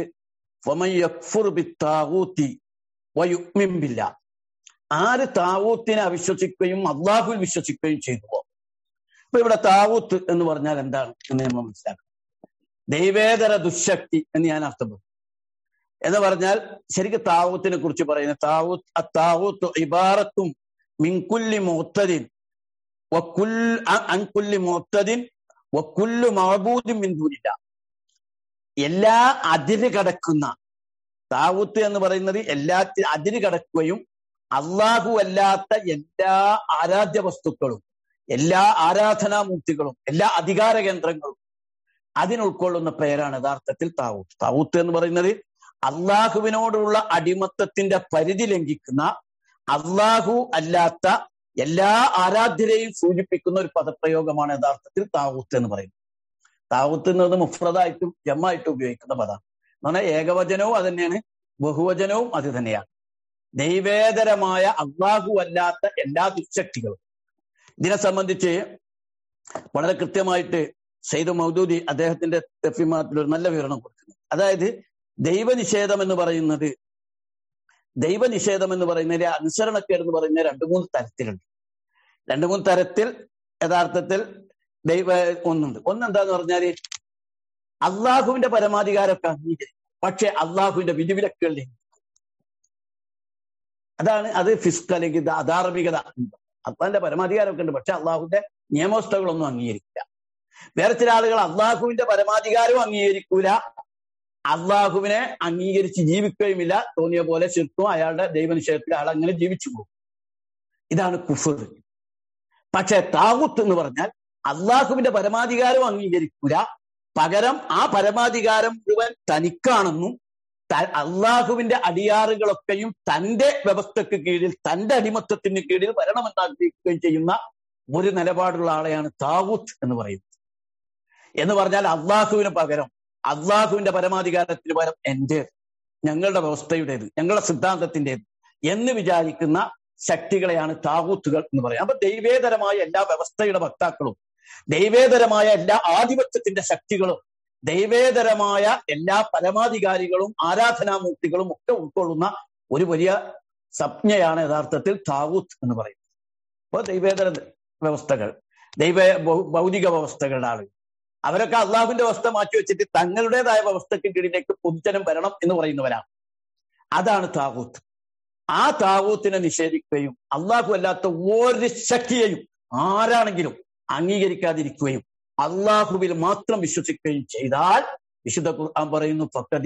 ആര് താവൂത്തിനെ അവിശ്വസിക്കുകയും അള്ളാഹുവിൽ വിശ്വസിക്കുകയും ചെയ്തുവോ അപ്പൊ ഇവിടെ താവൂത്ത് എന്ന് പറഞ്ഞാൽ എന്താണ് എന്ന് നമ്മൾ മനസ്സിലാക്കണം ദൈവേതര ദുശക്തി എന്ന് ഞാൻ അർത്ഥപ്പെടും എന്ന് പറഞ്ഞാൽ ശരിക്കും താവൂത്തിനെ കുറിച്ച് പറയുന്നത് താവൂത്ത് താവൂത്ത് ഇബാറത്തും മിൻകുല്ലി മുത്തദിൻ അൻകുല്ലി മുത്തദിൻ വക്കുല്ലു മഹബൂദും മിൻദൂനില്ല എല്ലാ അതിര് കടക്കുന്ന താവൂത്ത് എന്ന് പറയുന്നത് എല്ലാ അതിര് കടക്കുകയും അള്ളാഹു അല്ലാത്ത എല്ലാ ആരാധ്യ വസ്തുക്കളും എല്ലാ ആരാധനാമൂർത്തികളും എല്ലാ അധികാര കേന്ദ്രങ്ങളും അതിനുൾക്കൊള്ളുന്ന പേരാണ് യഥാർത്ഥത്തിൽ താവൂത്ത് താവൂത്ത് എന്ന് പറയുന്നത് അള്ളാഹുവിനോടുള്ള അടിമത്തത്തിന്റെ പരിധി ലംഘിക്കുന്ന അള്ളാഹു അല്ലാത്ത എല്ലാ ആരാധ്യരെയും സൂചിപ്പിക്കുന്ന ഒരു പദപ്രയോഗമാണ് യഥാർത്ഥത്തിൽ താവൂത്ത് എന്ന് പറയുന്നത് താവൂത്ത് എന്നത് മുഫ്രദായിട്ടും ജമ്മായിട്ടും ഉപയോഗിക്കുന്ന പദമാണ് എന്ന് പറഞ്ഞാൽ ഏകവചനവും അത് തന്നെയാണ് ബഹുവചനവും അത് തന്നെയാണ് ദൈവേതരമായ അള്ളാഹു അല്ലാത്ത എല്ലാ ദുശക്തികളും ഇതിനെ സംബന്ധിച്ച് വളരെ കൃത്യമായിട്ട് സെയ്ദ് മൗദൂദി അദ്ദേഹത്തിന്റെ തെഫിമാത്തിൽ ഒരു നല്ല വിവരണം കൊടുക്കുന്നു അതായത് ദൈവനിഷേധം എന്ന് പറയുന്നത് ദൈവനിഷേധം എന്ന് പറയുന്നതിന്റെ അനുസരണക്കേട് എന്ന് പറയുന്ന രണ്ട് മൂന്ന് തരത്തിലുണ്ട് രണ്ട് മൂന്ന് തരത്തിൽ യഥാർത്ഥത്തിൽ ദൈവ ഒന്നുണ്ട് ഒന്നെന്താന്ന് പറഞ്ഞാല് അള്ളാഹുവിന്റെ പരമാധികാരമൊക്കെ അംഗീകരിക്കും പക്ഷെ അള്ളാഹുവിന്റെ വിധിവിലക്കുകൾ അതാണ് അത് ഫിസ്ക് അല്ലെങ്കിൽ അധാർമികത അള്ളാഹിന്റെ പരമാധികാരമൊക്കെ ഉണ്ട് പക്ഷെ അള്ളാഹുവിന്റെ നിയമവസ്ഥകളൊന്നും അംഗീകരിക്കില്ല വേറെ ചില ആളുകൾ അള്ളാഹുവിന്റെ പരമാധികാരവും അംഗീകരിക്കൂല അള്ളാഹുവിനെ അംഗീകരിച്ച് ജീവിക്കുകയുമില്ല തോന്നിയ പോലെ ശിർക്കും അയാളുടെ ദൈവനിഷേധത്തിൽ അയാൾ അങ്ങനെ ജീവിച്ചു പോകും ഇതാണ് കുഫർ പക്ഷെ താവൂത്ത് എന്ന് പറഞ്ഞാൽ അള്ളാഹുവിന്റെ പരമാധികാരം അംഗീകരിക്കൂല പകരം ആ പരമാധികാരം മുഴുവൻ തനിക്കാണെന്നും അള്ളാഹുവിന്റെ അടിയാറുകളൊക്കെയും തന്റെ വ്യവസ്ഥക്ക് കീഴിൽ തന്റെ അടിമത്തത്തിന് കീഴിൽ വരണമെന്ന് ആഗ്രഹിക്കുകയും ചെയ്യുന്ന ഒരു നിലപാടുള്ള ആളെയാണ് താവൂത്ത് എന്ന് പറയുന്നത് എന്ന് പറഞ്ഞാൽ അള്ളാഹുവിന് പകരം അള്ളാഹുവിന്റെ പരമാധികാരത്തിന് പകരം എന്റെ ഞങ്ങളുടെ വ്യവസ്ഥയുടേത് ഞങ്ങളുടെ സിദ്ധാന്തത്തിൻ്റെത് എന്ന് വിചാരിക്കുന്ന ശക്തികളെയാണ് താവൂത്തുകൾ എന്ന് പറയുന്നത് അപ്പൊ ദൈവേതരമായ എല്ലാ വ്യവസ്ഥയുടെ വക്താക്കളും ദൈവേതരമായ എല്ലാ ആധിപത്യത്തിന്റെ ശക്തികളും ദൈവേതരമായ എല്ലാ പരമാധികാരികളും ആരാധനാമൂർത്തികളും ഒക്കെ ഉൾക്കൊള്ളുന്ന ഒരു വലിയ സംജ്ഞയാണ് യഥാർത്ഥത്തിൽ താവൂത്ത് എന്ന് പറയുന്നത് അപ്പോൾ ദൈവേതര വ്യവസ്ഥകൾ ദൈവ ഭൗതിക വ്യവസ്ഥകളുടെ ആളുകൾ അവരൊക്കെ അള്ളാഹുവിന്റെ വ്യവസ്ഥ മാറ്റി വെച്ചിട്ട് തങ്ങളുടേതായ വ്യവസ്ഥയ്ക്ക് കീഴിലേക്ക് പൊതുജനം വരണം എന്ന് പറയുന്നവരാണ് അതാണ് താവൂത്ത് ആ താവൂത്തിനെ നിഷേധിക്കുകയും അള്ളാഹു അല്ലാത്ത ഒരു ശക്തിയെയും ആരാണെങ്കിലും അംഗീകരിക്കാതിരിക്കുകയും അള്ളാഹുവിൽ മാത്രം വിശ്വസിക്കുകയും ചെയ്താൽ വിശുദ്ധ ഖുർആൻ പറയുന്നു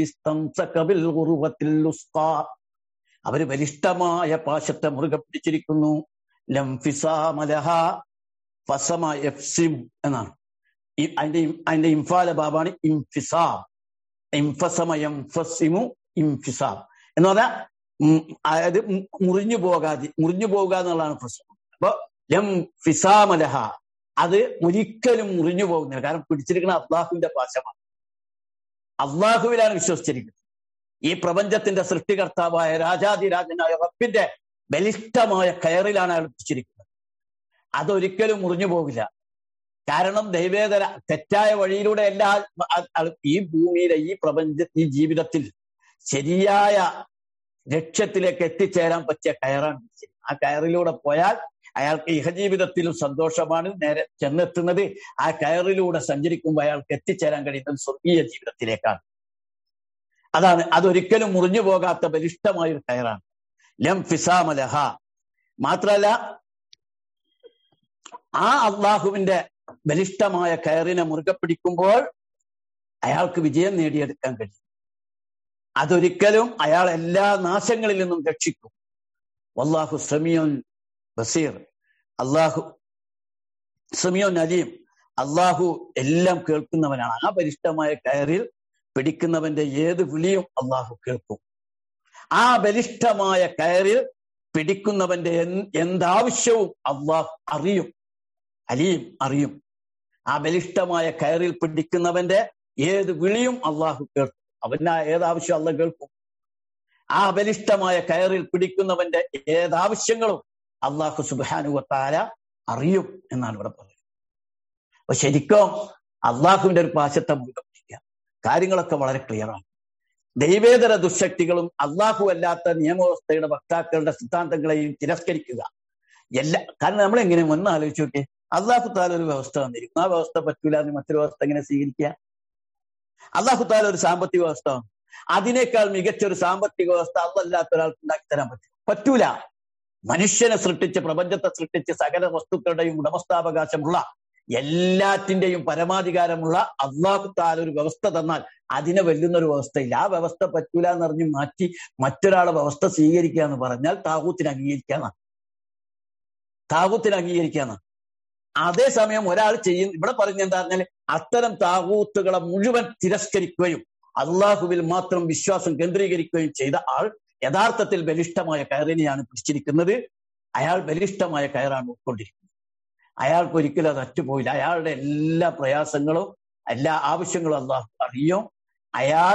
അവര് ബലിഷ്ഠമായ പാശത്തെ മുറുകെ പിടിച്ചിരിക്കുന്നു ലംഫിസാമലഹ ഫസമ എഫ്സിം എന്നാണ് അതിന്റെ അതിന്റെ ഇംഫാല ബാബാണ് ഇംഫിസാം ഇംഫസമ എംഫസിമു ഇംഫിസാം എന്ന് പറഞ്ഞാൽ അതായത് മുറിഞ്ഞു പോകാതെ മുറിഞ്ഞു പോകുക എന്നുള്ളതാണ് പ്രശ്നം അപ്പൊ ലം ഫിസാമലഹ അത് ഒരിക്കലും മുറിഞ്ഞു പോകുന്നില്ല കാരണം പിടിച്ചിരിക്കുന്ന അള്ളാഹുവിന്റെ പാശമാണ് അള്ളാഹുവിലാണ് വിശ്വസിച്ചിരിക്കുന്നത് ഈ പ്രപഞ്ചത്തിന്റെ സൃഷ്ടികർത്താവായ രാജാതിരാജനായ റബ്ബിന്റെ ബലിഷ്ഠമായ കയറിലാണ് അയാൾ പിടിച്ചിരിക്കുന്നത് അതൊരിക്കലും മുറിഞ്ഞു പോകില്ല കാരണം ദൈവേതര തെറ്റായ വഴിയിലൂടെ എല്ലാ ഈ ഭൂമിയിലെ ഈ പ്രപഞ്ച ഈ ജീവിതത്തിൽ ശരിയായ ലക്ഷ്യത്തിലേക്ക് എത്തിച്ചേരാൻ പറ്റിയ കയറാണ് ആ കയറിലൂടെ പോയാൽ അയാൾക്ക് ഇഹജീവിതത്തിലും സന്തോഷമാണ് നേരെ ചെന്നെത്തുന്നത് ആ കയറിലൂടെ സഞ്ചരിക്കുമ്പോൾ അയാൾക്ക് എത്തിച്ചേരാൻ കഴിയുന്നത് സ്വർഗീയ ജീവിതത്തിലേക്കാണ് അതാണ് അതൊരിക്കലും മുറിഞ്ഞു പോകാത്ത ബലിഷ്ഠമായ ഒരു കയറാണ് ലം ഫിസാമലഹ മാത്രല്ല ആ അള്ളാഹുവിന്റെ ബലിഷ്ഠമായ കയറിനെ മുറുകെ പിടിക്കുമ്പോൾ അയാൾക്ക് വിജയം നേടിയെടുക്കാൻ കഴിയും അതൊരിക്കലും അയാൾ എല്ലാ നാശങ്ങളിൽ നിന്നും രക്ഷിക്കും വല്ലാഹു സമീൻ ബസീർ അള്ളാഹു സമീൻ അലീം അള്ളാഹു എല്ലാം കേൾക്കുന്നവനാണ് ആ ബലിഷ്ഠമായ കയറിൽ പിടിക്കുന്നവന്റെ ഏത് വിളിയും അള്ളാഹു കേൾക്കും ആ ബലിഷ്ഠമായ കയറിൽ പിടിക്കുന്നവന്റെ എന്താവശ്യവും അള്ളാഹു അറിയും അലിയും അറിയും ആ ബലിഷ്ഠമായ കയറിൽ പിടിക്കുന്നവന്റെ ഏത് വിളിയും അള്ളാഹു കേൾക്കും അവന് ഏതാവശ്യം അല്ല കേൾക്കും ആ ബലിഷ്ഠമായ കയറിൽ പിടിക്കുന്നവന്റെ ഏതാവശ്യങ്ങളും അള്ളാഹു സുബാനുവത്താര അറിയും എന്നാണ് ഇവിടെ പറയുന്നത് അപ്പൊ ശരിക്കും അള്ളാഹുവിന്റെ ഒരു പാശത്തെ മുഴുവൻ പിടിക്കുക കാര്യങ്ങളൊക്കെ വളരെ ക്ലിയറാണ് ദൈവേതര ദുശക്തികളും അള്ളാഹു അല്ലാത്ത നിയമവ്യവസ്ഥയുടെ വക്താക്കളുടെ സിദ്ധാന്തങ്ങളെയും തിരസ്കരിക്കുക എല്ലാ കാരണം നമ്മൾ എങ്ങനെ ഒന്ന് ആലോചിച്ച് നോക്കിയേ അള്ളാഹു താല ഒരു വ്യവസ്ഥ വന്നിരിക്കും ആ വ്യവസ്ഥ പറ്റൂല എന്ന് മറ്റൊരു വ്യവസ്ഥ എങ്ങനെ സ്വീകരിക്കുക അള്ളാഹു താല ഒരു സാമ്പത്തിക വ്യവസ്ഥ വന്നു അതിനേക്കാൾ മികച്ച ഒരു സാമ്പത്തിക വ്യവസ്ഥ അതല്ലാത്ത ഒരാൾക്ക് ഉണ്ടാക്കി തരാൻ പറ്റും പറ്റൂല മനുഷ്യനെ സൃഷ്ടിച്ച് പ്രപഞ്ചത്തെ സൃഷ്ടിച്ച് സകല വസ്തുക്കളുടെയും ഉടമസ്ഥാവകാശമുള്ള എല്ലാറ്റിന്റെയും പരമാധികാരമുള്ള അള്ളാഹു താല ഒരു വ്യവസ്ഥ തന്നാൽ അതിനെ വെല്ലുന്ന ഒരു വ്യവസ്ഥയില്ല ആ വ്യവസ്ഥ പറ്റൂല എന്ന് പറഞ്ഞ് മാറ്റി മറ്റൊരാളെ വ്യവസ്ഥ സ്വീകരിക്കുക എന്ന് പറഞ്ഞാൽ താകൂത്തിന് അംഗീകരിക്കാന്നാണ് താകൂത്തിന് അംഗീകരിക്കാന്നാണ് അതേസമയം ഒരാൾ ചെയ്യും ഇവിടെ പറഞ്ഞ എന്താ പറഞ്ഞാൽ അത്തരം താകൂത്തുകളെ മുഴുവൻ തിരസ്കരിക്കുകയും അള്ളാഹുവിൽ മാത്രം വിശ്വാസം കേന്ദ്രീകരിക്കുകയും ചെയ്ത ആൾ യഥാർത്ഥത്തിൽ ബലിഷ്ഠമായ കയറിനെയാണ് പിടിച്ചിരിക്കുന്നത് അയാൾ ബലിഷ്ഠമായ കയറാണ് ഉൾക്കൊണ്ടിരിക്കുന്നത് അയാൾക്ക് ഒരിക്കലും അത് അറ്റുപോയില്ല അയാളുടെ എല്ലാ പ്രയാസങ്ങളും എല്ലാ ആവശ്യങ്ങളും അള്ളാഹു അറിയും അയാൾ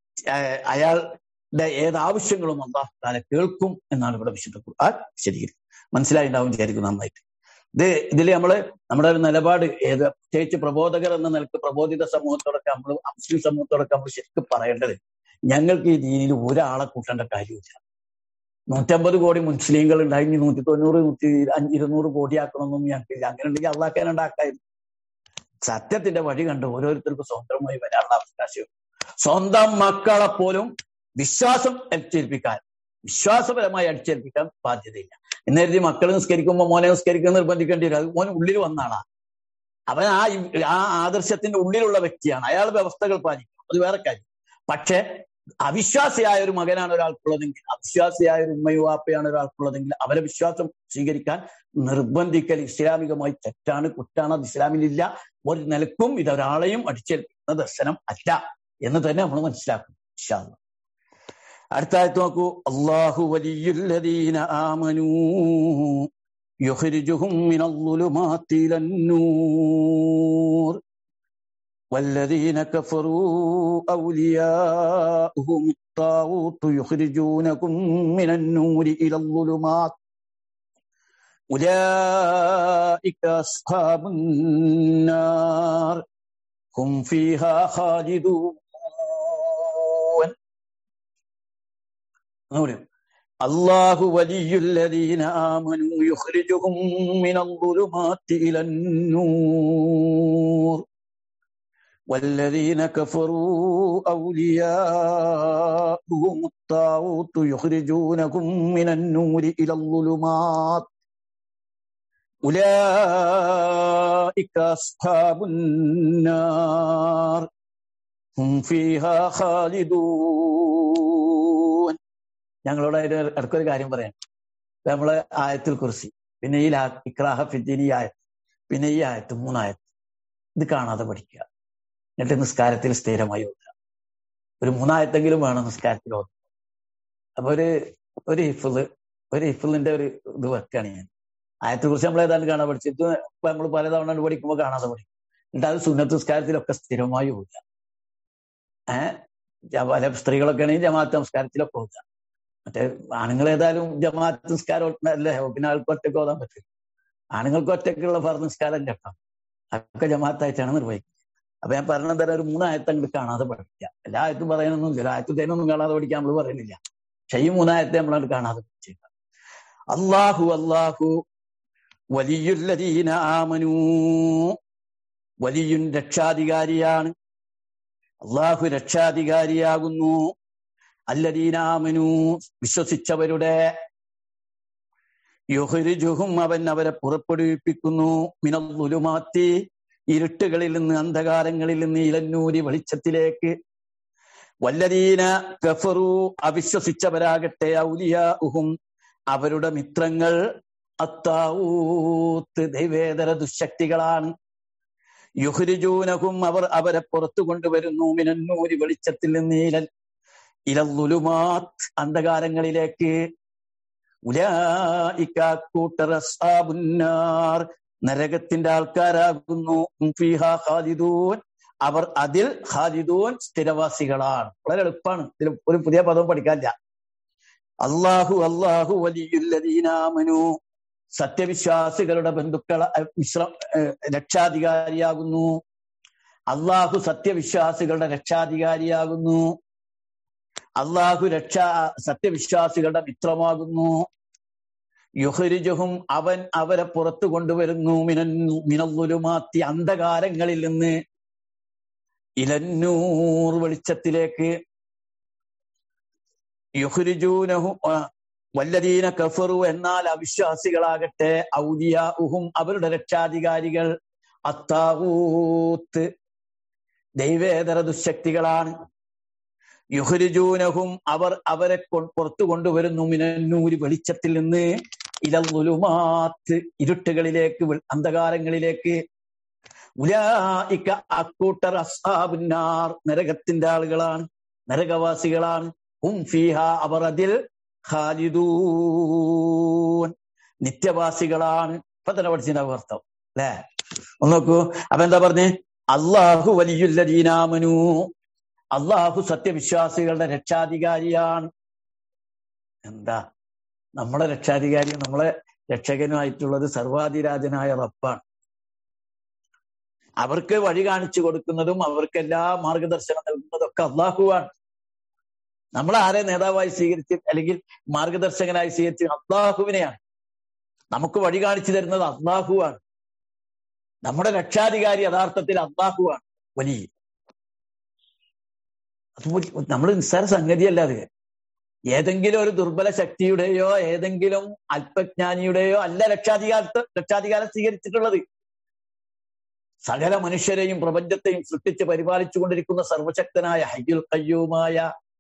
അയാളുടെ ഏതാവശ്യങ്ങളും അള്ളാഹു താല കേൾക്കും എന്നാണ് ഇവിടെ വിശുദ്ധ ഖുർആൻ വിശദീകരിക്കുന്നത് മനസ്സിലായിണ്ടാവും വിചാരിക്കും നന്നായിട്ട് ഇത് ഇതിൽ നമ്മള് നമ്മുടെ ഒരു നിലപാട് ഏത് പ്രത്യേകിച്ച് പ്രബോധകർ എന്ന നിലക്ക് പ്രബോധിത സമൂഹത്തോടൊക്കെ നമ്മൾ മുസ്ലിം സമൂഹത്തോടൊക്കെ നമ്മൾ ശരിക്കും പറയേണ്ടത് ഞങ്ങൾക്ക് ഈ ദീനിൽ ഒരാളെ കൂട്ടേണ്ട കാര്യമില്ല നൂറ്റമ്പത് കോടി മുസ്ലിങ്ങൾ ഉണ്ടായി നൂറ്റി തൊണ്ണൂറ് നൂറ്റി ഇരുന്നൂറ് കോടിയാക്കണമെന്നൊന്നും ഞങ്ങൾക്കില്ല അങ്ങനെ ഉണ്ടെങ്കിൽ അള്ളാക്കാനുണ്ടാക്കായിരുന്നു സത്യത്തിന്റെ വഴി കണ്ട് ഓരോരുത്തർക്കും സ്വതന്ത്രമായി വരാനുള്ള അവകാശം സ്വന്തം മക്കളെ പോലും വിശ്വാസം അടിച്ചേൽപ്പിക്കാൻ വിശ്വാസപരമായി അടിച്ചേൽപ്പിക്കാൻ ബാധ്യതയില്ല എന്നേരത്തി മക്കൾ നിസ്കരിക്കുമ്പോൾ മോനെ നിസ്കരിക്കാൻ നിർബന്ധിക്കേണ്ടി വരും അത് മോൻ ഉള്ളിൽ വന്നാളാ അവൻ ആ ആ ആദർശത്തിന്റെ ഉള്ളിലുള്ള വ്യക്തിയാണ് അയാൾ വ്യവസ്ഥകൾ പാലിക്കും അത് വേറെ കാര്യം പക്ഷെ അവിശ്വാസിയായ ഒരു മകനാണ് ഒരാൾക്കുള്ളതെങ്കിൽ അവിശ്വാസിയായ ഒരു ഉമ്മയോ വാപ്പയാണ് ഒരാൾക്കുള്ളതെങ്കിൽ അവരെ വിശ്വാസം സ്വീകരിക്കാൻ നിർബന്ധിക്കൽ ഇസ്ലാമികമായി തെറ്റാണ് കുറ്റാണ് അത് ഇസ്ലാമിലില്ല ഒരു നിലക്കും ഇതൊരാളെയും അടിച്ചേൽപ്പിക്കുന്ന ദർശനം അല്ല എന്ന് തന്നെ നമ്മൾ മനസ്സിലാക്കും ഇഷാന്ന് അടുത്ത ആയത്ത് നോക്കൂ അള്ളാഹു വലിയുല്ലദീന ആമനൂ യുഖ്രിജുഹും മിനൽ-ളുലുമാത്തി ഇലൻ-നൂർ والذين كفروا أولياؤهم الطاغوت يخرجونكم من النور إلى الظلمات أولئك أصحاب النار هم فيها خالدون الله ولي الذين آمنوا يخرجهم من الظلمات إلى النور والذين كفروا أولياؤهم الطاغوت يخرجونكم من النور إلى الظلمات أولئك أصحاب النار هم فيها خالدون ഞങ്ങളോട് അതിന്റെ ഇടയ്ക്കൊരു കാര്യം പറയാം നമ്മള് ആയത്തിൽ കുറിച്ച് പിന്നെ ഈ ഇക്രാഹ ഫിദ്ദീൻ ഈ ആയത്ത് പിന്നെ ഈ ആയത്ത് മൂന്നായത്ത് ഇത് കാണാതെ പഠിക്കുക എന്നിട്ട് നിസ്കാരത്തിൽ സ്ഥിരമായി ഓതുക ഒരു മൂന്നായത്തെങ്കിലും വേണം നിസ്കാരത്തിൽ ഓതുക അപ്പൊ ഒരു ഒരു ഹിഫിള് ഒരു ഹിഫിളിന്റെ ഒരു ഇത് വെക്കുകയാണ് ഞാൻ ആയത്തെ കുറിച്ച് നമ്മൾ ഏതാണ്ട് കാണാൻ പഠിച്ചിട്ട് ഇപ്പൊ നമ്മൾ പലതവണ പഠിക്കുമ്പോൾ കാണാതെ പഠിക്കും എന്നിട്ട് അത് സുന്നത്ത് നിസ്കാരത്തിലൊക്കെ സ്ഥിരമായി ഓതുക ഏഹ് പല സ്ത്രീകളൊക്കെ ആണെങ്കിൽ ജമാഅത്ത് നമസ്കാരത്തിലൊക്കെ ഓതുക മറ്റേ ആണുങ്ങൾ ഏതായാലും ജമാഅത്ത് നിസ്കാരം അല്ലേ പിന്നെ ആൾക്ക് ഒറ്റയ്ക്ക് ഓതാൻ പറ്റില്ല ആണുങ്ങൾക്ക് ഒറ്റയ്ക്കുള്ള ഫർ നിസ്കാരം കേട്ടോ ഒക്കെ ജമാഅത്തായിട്ടാണ് നിർവഹിക്കുന്നത് അപ്പൊ ഞാൻ പറഞ്ഞ തരാം ഒരു മൂന്നായത്ത് അങ്ങോട്ട് കാണാതെ പഠിക്കാം എല്ലാ ആയത്തും പറയാനൊന്നും ഇല്ല ആയത്തു തേനൊന്നും കാണാതെ പഠിക്കാൻ നമ്മൾ പറയുന്നില്ല പക്ഷെ ഈ മൂന്നായത്തെ നമ്മളങ്ങോട്ട് കാണാതെ പഠിച്ചേക്കാം അള്ളാഹു അള്ളാഹു വലിയുല്ലദീന ആമനൂ വലിയുൻ രക്ഷാധികാരിയാണ് അള്ളാഹു രക്ഷാധികാരിയാകുന്നു അല്ലദീനാമനു വിശ്വസിച്ചവരുടെ യുഹരിജുഹും അവൻ അവരെ പുറപ്പെടുവിപ്പിക്കുന്നു മിനല്ലുലുമാത്തി ഇരുട്ടുകളിൽ നിന്ന് അന്ധകാരങ്ങളിൽ നിന്ന് ഇലന്നൂരി വെളിച്ചത്തിലേക്ക് വല്ലദീന ഗഫറു അവിശ്വസിച്ചവരാകട്ടെ ഔലിയാഹും അവരുടെ മിത്രങ്ങൾ അത്താവൂത്ത് ദൈവേതര ദുശക്തികളാണ് യുഹരിജൂനഹും അവർ അവരെ പുറത്തു കൊണ്ടുവരുന്നു മിനന്നൂരി വെളിച്ചത്തിൽ നിന്ന് ഇലൽ ഇലല്ലുലുമാത്ത് അന്ധകാരങ്ങളിലേക്ക് ഉലായിക്കൂട്ടറസാബുന്നാർ നരകത്തിന്റെ ആൾക്കാരാകുന്നു ഖാലിദൂൻ അവർ അതിൽ ഖാലിദൂൻ സ്ഥിരവാസികളാണ് വളരെ എളുപ്പമാണ് ഇതിൽ ഒരു പുതിയ പദം പഠിക്കാനില്ല അള്ളാഹു അള്ളാഹു വലിയുല്ലദീനാമനു സത്യവിശ്വാസികളുടെ ബന്ധുക്കൾ വിശ്ര രക്ഷാധികാരിയാകുന്നു അള്ളാഹു സത്യവിശ്വാസികളുടെ രക്ഷാധികാരിയാകുന്നു അള്ളാഹു രക്ഷാ സത്യവിശ്വാസികളുടെ മിത്രമാകുന്നു യുഹരിജുഹും അവൻ അവരെ പുറത്തു കൊണ്ടുവരുന്നു മിനന്നു മിനല്ലുലുമാത്തി അന്ധകാരങ്ങളിൽ നിന്ന് ഇലന്നൂർ വെളിച്ചത്തിലേക്ക് യുഹരിജൂനഹു വല്ലദീന കഫറു എന്നാൽ അവിശ്വാസികളാകട്ടെ ഔലിയാഹും അവരുടെ രക്ഷാധികാരികൾ അത്താവൂത്ത് ദൈവേതര ദുശക്തികളാണ് യുഹരിജൂനഹും അവർ അവരെ പുറത്തു കൊണ്ടുവരുന്നു മിനന്നൂരി വെളിച്ചത്തിൽ നിന്ന് ഇലലുമാത്ത് ഇരുട്ടുകളിലേക്ക് അന്ധകാരങ്ങളിലേക്ക് ഉലായിക്ക അക്കൂട്ടർ അസാബുന്നാർ നരകത്തിന്റെ ആളുകളാണ് നരകവാസികളാണ് ഹും ഫീഹ അവർ അതിൽ ഖാലിദൂൻ നിത്യവാസികളാണ് ഇപ്പൊ തന്നെ പഠിച്ചതിന്റെ അർത്ഥം അല്ലേ ഒന്ന് നോക്കൂ അപ്പൊ എന്താ പറഞ്ഞേ അള്ളാഹു വലിയുല്ലദീനാമനു അള്ളാഹു സത്യവിശ്വാസികളുടെ രക്ഷാധികാരിയാണ് എന്താ നമ്മളെ രക്ഷാധികാരി നമ്മളെ രക്ഷകനുമായിട്ടുള്ളത് സർവാധിരാജനായ റബ്ബാണ് അവർക്ക് വഴി കാണിച്ചു കൊടുക്കുന്നതും അവർക്ക് എല്ലാ മാർഗദർശനം നൽകുന്നതും ഒക്കെ അള്ളാഹുവാണ് നമ്മൾ ആരെ നേതാവായി സ്വീകരിച്ച് അല്ലെങ്കിൽ മാർഗദർശകനായി സ്വീകരിച്ച് അള്ളാഹുവിനെയാണ് നമുക്ക് വഴി കാണിച്ചു തരുന്നത് അള്ളാഹുവാണ് നമ്മുടെ രക്ഷാധികാരി യഥാർത്ഥത്തിൽ അള്ളാഹുവാണ് വലിയ അത് നമ്മൾ നിസ്സാര സംഗതിയല്ല അത് ഏതെങ്കിലും ഒരു ദുർബല ശക്തിയുടെയോ ഏതെങ്കിലും അല്പജ്ഞാനിയുടെയോ അല്ല രക്ഷാധികാരത്തെ രക്ഷാധികാരം സ്വീകരിച്ചിട്ടുള്ളത് സകല മനുഷ്യരെയും പ്രപഞ്ചത്തെയും സൃഷ്ടിച്ച് പരിപാലിച്ചു കൊണ്ടിരിക്കുന്ന സർവശക്തനായ ഹയ്യുൽ കയ്യൂമായ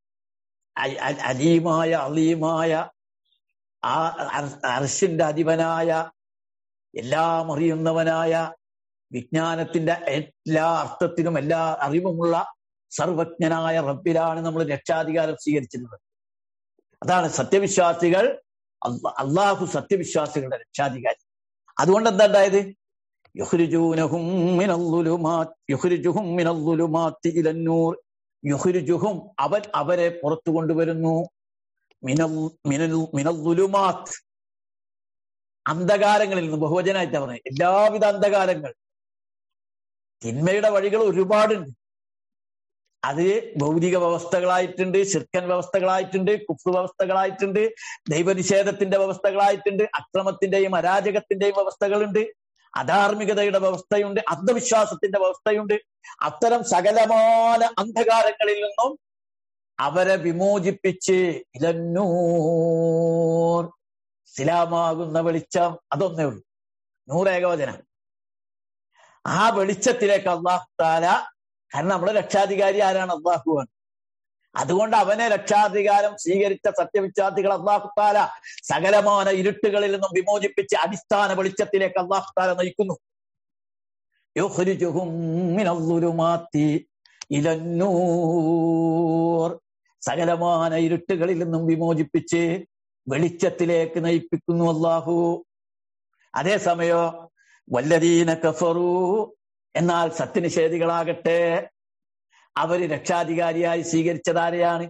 അലീമായ അലീമായ ആ അർഷിന്റെ അധിപനായ എല്ലാം അറിയുന്നവനായ വിജ്ഞാനത്തിന്റെ എല്ലാ അർത്ഥത്തിനും എല്ലാ അറിവുമുള്ള സർവജ്ഞനായ റബ്ബിലാണ് നമ്മൾ രക്ഷാധികാരം സ്വീകരിച്ചിരുന്നത് അതാണ് സത്യവിശ്വാസികൾ അള്ളാഹു സത്യവിശ്വാസികളുടെ രക്ഷാധികാരി അതുകൊണ്ട് എന്താ ഉണ്ടായത് യുഹ്രിജൂനഹും യുഹ്രിജുഹും മിനല്ലുലുമാത്തി യുഹ്രിജുഹും അവൻ അവരെ പുറത്തു കൊണ്ടുവരുന്നു മിനൽ മിനൽ മിനല്ലുലുമാത്ത് അന്ധകാരങ്ങളിൽ നിന്ന് ബഹുവചനായിട്ടാ പറഞ്ഞത് എല്ലാവിധ അന്ധകാരങ്ങൾ തിന്മയുടെ വഴികൾ ഒരുപാടുണ്ട് അത് ഭൗതിക വ്യവസ്ഥകളായിട്ടുണ്ട് ശിർക്കൻ വ്യവസ്ഥകളായിട്ടുണ്ട് കുഫ്രു വ്യവസ്ഥകളായിട്ടുണ്ട് ദൈവനിഷേധത്തിന്റെ വ്യവസ്ഥകളായിട്ടുണ്ട് അക്രമത്തിന്റെയും അരാജകത്തിന്റെയും വ്യവസ്ഥകളുണ്ട് അധാർമികതയുടെ വ്യവസ്ഥയുണ്ട് അന്ധവിശ്വാസത്തിന്റെ വ്യവസ്ഥയുണ്ട് അത്തരം സകലമായ അന്ധകാരങ്ങളിൽ നിന്നും അവരെ വിമോചിപ്പിച്ച് ഇലന്നൂർ സിലാമാകുന്ന വെളിച്ചം അതൊന്നേ ഉള്ളൂ നൂറേകവചനം ആ വെളിച്ചത്തിലേക്ക് അള്ളാഹു താല കാരണം നമ്മുടെ രക്ഷാധികാരി ആരാണ് അള്ളാഹുവാണ് അതുകൊണ്ട് അവനെ രക്ഷാധികാരം സ്വീകരിച്ച സത്യവിശ്വാസികൾ അള്ളാഹുത്താല സകലമാന ഇരുട്ടുകളിൽ നിന്നും വിമോചിപ്പിച്ച് അടിസ്ഥാന വെളിച്ചത്തിലേക്ക് അള്ളാഹുത്താല നയിക്കുന്നു സകലമാന ഇരുട്ടുകളിൽ നിന്നും വിമോചിപ്പിച്ച് വെളിച്ചത്തിലേക്ക് നയിപ്പിക്കുന്നു അള്ളാഹു അതേസമയോ വല്ലദീന കഫറു എന്നാൽ സത്യനിഷേധികളാകട്ടെ അവര് രക്ഷാധികാരിയായി സ്വീകരിച്ചതാരെയാണ്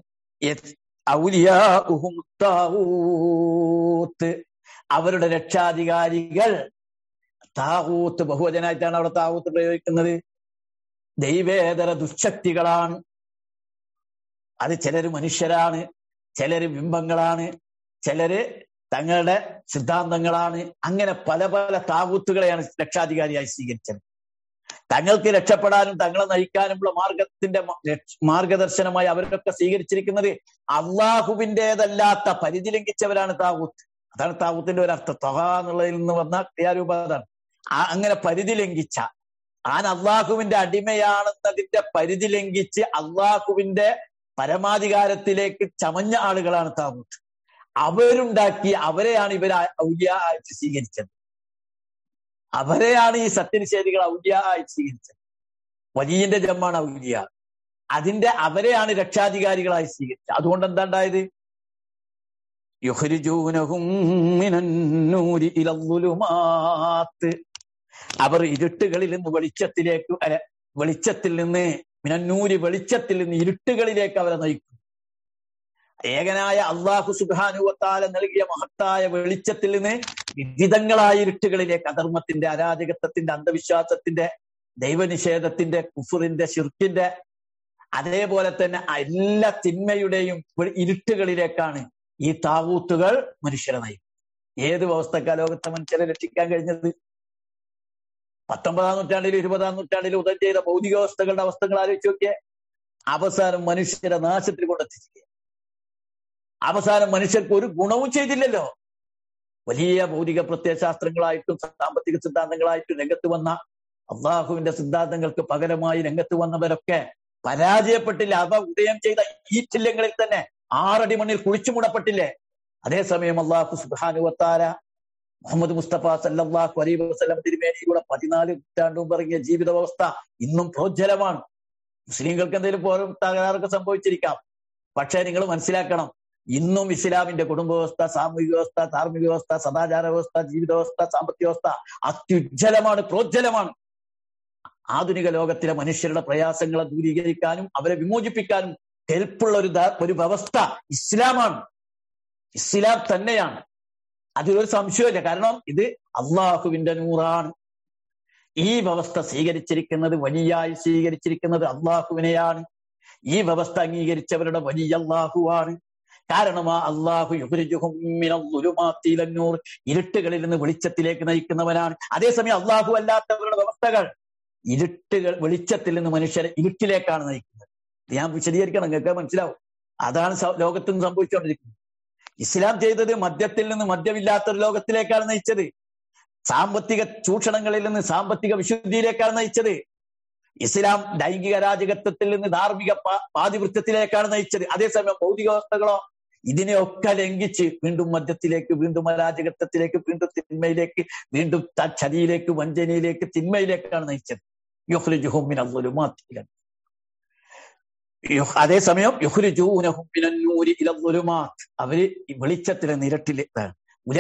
അവരുടെ രക്ഷാധികാരികൾ താവൂത്ത് ബഹുവചനായിട്ടാണ് അവിടെ താവൂത്ത് പ്രയോഗിക്കുന്നത് ദൈവേതര ദുശക്തികളാണ് അത് ചിലര് മനുഷ്യരാണ് ചിലര് ബിംബങ്ങളാണ് ചിലര് തങ്ങളുടെ സിദ്ധാന്തങ്ങളാണ് അങ്ങനെ പല പല താവൂത്തുകളെയാണ് രക്ഷാധികാരിയായി സ്വീകരിച്ചത് തങ്ങൾക്ക് രക്ഷപ്പെടാനും തങ്ങളെ നയിക്കാനുമുള്ള മാർഗത്തിന്റെ മാർഗദർശനമായി അവരൊക്കെ സ്വീകരിച്ചിരിക്കുന്നത് അള്ളാഹുവിൻ്റെതല്ലാത്ത പരിധി ലംഘിച്ചവരാണ് താവൂത്ത് അതാണ് താവൂത്തിന്റെ ഒരു അർത്ഥം തൊഹ എന്നുള്ളതിൽ നിന്ന് വന്ന ക്രിയാരൂപം അതാണ് അങ്ങനെ പരിധി ലംഘിച്ച ആൻ അള്ളാഹുവിന്റെ അടിമയാണെന്നതിന്റെ പരിധി ലംഘിച്ച് അള്ളാഹുവിന്റെ പരമാധികാരത്തിലേക്ക് ചമഞ്ഞ ആളുകളാണ് താവൂത്ത് അവരുണ്ടാക്കി അവരെയാണ് ഇവർ ഔലിയ ആയിട്ട് സ്വീകരിച്ചത് അവരെയാണ് ഈ സത്യനിഷേധികൾ ഔലിയ ആയി സ്വീകരിച്ചത് വലിയന്റെ ജമ്മാണ് ഔലിയ അതിന്റെ അവരെയാണ് രക്ഷാധികാരികളായി സ്വീകരിച്ചത് അതുകൊണ്ട് എന്താ ഉണ്ടായത് അവർ ഇരുട്ടുകളിൽ നിന്ന് വെളിച്ചത്തിലേക്ക് അല്ല വെളിച്ചത്തിൽ നിന്ന് മിനന്നൂരി വെളിച്ചത്തിൽ നിന്ന് ഇരുട്ടുകളിലേക്ക് അവരെ നയിക്കും ഏകനായ അള്ളാഹു സുബാനുവത്താല നൽകിയ മഹത്തായ വെളിച്ചത്തിൽ നിന്ന് വിവിധങ്ങളായ ഇരുട്ടുകളിലേക്ക് അധർമ്മത്തിന്റെ അരാജകത്വത്തിന്റെ അന്ധവിശ്വാസത്തിന്റെ ദൈവനിഷേധത്തിന്റെ കുഫുറിന്റെ ഷിർക്കിന്റെ അതേപോലെ തന്നെ എല്ലാ തിന്മയുടെയും ഇരുട്ടുകളിലേക്കാണ് ഈ താവൂത്തുകൾ മനുഷ്യരെ നയിക്കും ഏത് വ്യവസ്ഥക്കാ ലോകത്തെ മനുഷ്യരെ രക്ഷിക്കാൻ കഴിഞ്ഞത് പത്തൊമ്പതാം നൂറ്റാണ്ടിലും ഇരുപതാം നൂറ്റാണ്ടിലും ഉദയം ചെയ്ത ഭൗതിക വ്യവസ്ഥകളുടെ അവസ്ഥകൾ ആലോചിച്ച് നോക്കിയേ അവസാനം മനുഷ്യരെ നാശത്തിൽ കൊണ്ടെത്തിച്ചിരിക്കുക അവസാനം മനുഷ്യർക്ക് ഒരു ഗുണവും ചെയ്തില്ലല്ലോ വലിയ ഭൗതിക പ്രത്യയശാസ്ത്രങ്ങളായിട്ടും സാമ്പത്തിക സിദ്ധാന്തങ്ങളായിട്ടും രംഗത്ത് വന്ന അള്ളാഹുവിന്റെ സിദ്ധാന്തങ്ങൾക്ക് പകരമായി രംഗത്ത് വന്നവരൊക്കെ പരാജയപ്പെട്ടില്ല അവ ഉദയം ചെയ്ത ഈറ്റില്ലങ്ങളിൽ തന്നെ ആറടി മണ്ണിൽ കുഴിച്ചു മൂടപ്പെട്ടില്ലേ അതേസമയം അള്ളാഹു സുബാനുവത്താര മുഹമ്മദ് മുസ്തഫ സല്ലാഹു അലൈ വസ്ലം തിരുമേനിയുടെ പതിനാല് നൂറ്റാണ്ടും പറഞ്ഞ ജീവിത വ്യവസ്ഥ ഇന്നും പ്രോജ്വലമാണ് മുസ്ലിങ്ങൾക്ക് എന്തെങ്കിലും പോലും തകരാറൊക്കെ സംഭവിച്ചിരിക്കാം പക്ഷേ നിങ്ങൾ മനസ്സിലാക്കണം ഇന്നും ഇസ്ലാമിന്റെ കുടുംബ വ്യവസ്ഥ സാമൂഹിക വ്യവസ്ഥ ധാർമ്മിക വ്യവസ്ഥ സദാചാര വ്യവസ്ഥ ജീവിത വ്യവസ്ഥ സാമ്പത്തിക വ്യവസ്ഥ അത്യുജ്വലമാണ് പ്രോജ്വലമാണ് ആധുനിക ലോകത്തിലെ മനുഷ്യരുടെ പ്രയാസങ്ങളെ ദൂരീകരിക്കാനും അവരെ വിമോചിപ്പിക്കാനും ഹെൽപ്പുള്ള ഒരു ഒരു വ്യവസ്ഥ ഇസ്ലാമാണ് ഇസ്ലാം തന്നെയാണ് അതിലൊരു സംശയമില്ല കാരണം ഇത് അള്ളാഹുവിന്റെ നൂറാണ് ഈ വ്യവസ്ഥ സ്വീകരിച്ചിരിക്കുന്നത് വലിയായി സ്വീകരിച്ചിരിക്കുന്നത് അള്ളാഹുവിനെയാണ് ഈ വ്യവസ്ഥ അംഗീകരിച്ചവരുടെ വലിയ അള്ളാഹുവാണ് കാരണം ആ അള്ളാഹു യുഗുരുജുഹുമിനൂർ ഇരുട്ടുകളിൽ നിന്ന് വെളിച്ചത്തിലേക്ക് നയിക്കുന്നവനാണ് അതേസമയം അള്ളാഹു അല്ലാത്തവരുടെ വ്യവസ്ഥകൾ ഇരുട്ടുകൾ വെളിച്ചത്തിൽ നിന്ന് മനുഷ്യരെ ഇരുട്ടിലേക്കാണ് നയിക്കുന്നത് ഞാൻ വിശദീകരിക്കണം നിങ്ങൾക്ക് മനസ്സിലാവും അതാണ് ലോകത്ത് നിന്ന് സംഭവിച്ചുകൊണ്ടിരിക്കുന്നത് ഇസ്ലാം ചെയ്തത് മദ്യത്തിൽ നിന്ന് മദ്യമില്ലാത്തൊരു ലോകത്തിലേക്കാണ് നയിച്ചത് സാമ്പത്തിക ചൂഷണങ്ങളിൽ നിന്ന് സാമ്പത്തിക വിശുദ്ധിയിലേക്കാണ് നയിച്ചത് ഇസ്ലാം ലൈംഗിക രാജകത്വത്തിൽ നിന്ന് ധാർമ്മിക പാതിവൃത്യത്തിലേക്കാണ് നയിച്ചത് അതേസമയം ഭൗതിക വ്യവസ്ഥകളോ ഇതിനെയൊക്കെ ലംഘിച്ച് വീണ്ടും മദ്യത്തിലേക്ക് വീണ്ടും അരാജകത്വത്തിലേക്ക് വീണ്ടും തിന്മയിലേക്ക് വീണ്ടും ചതിയിലേക്ക് വഞ്ചനയിലേക്ക് തിന്മയിലേക്കാണ് നയിച്ചത് യുഹ്ലിജുഹുമിൻ അള്ളുലുമാത്തിലൻ അതേസമയം യുഹ്ലിജൂനഹുമിനൂരി ഇലുലുമാത്ത് അവര് വെളിച്ചത്തിലെ നിരട്ടിലേക്കാണ്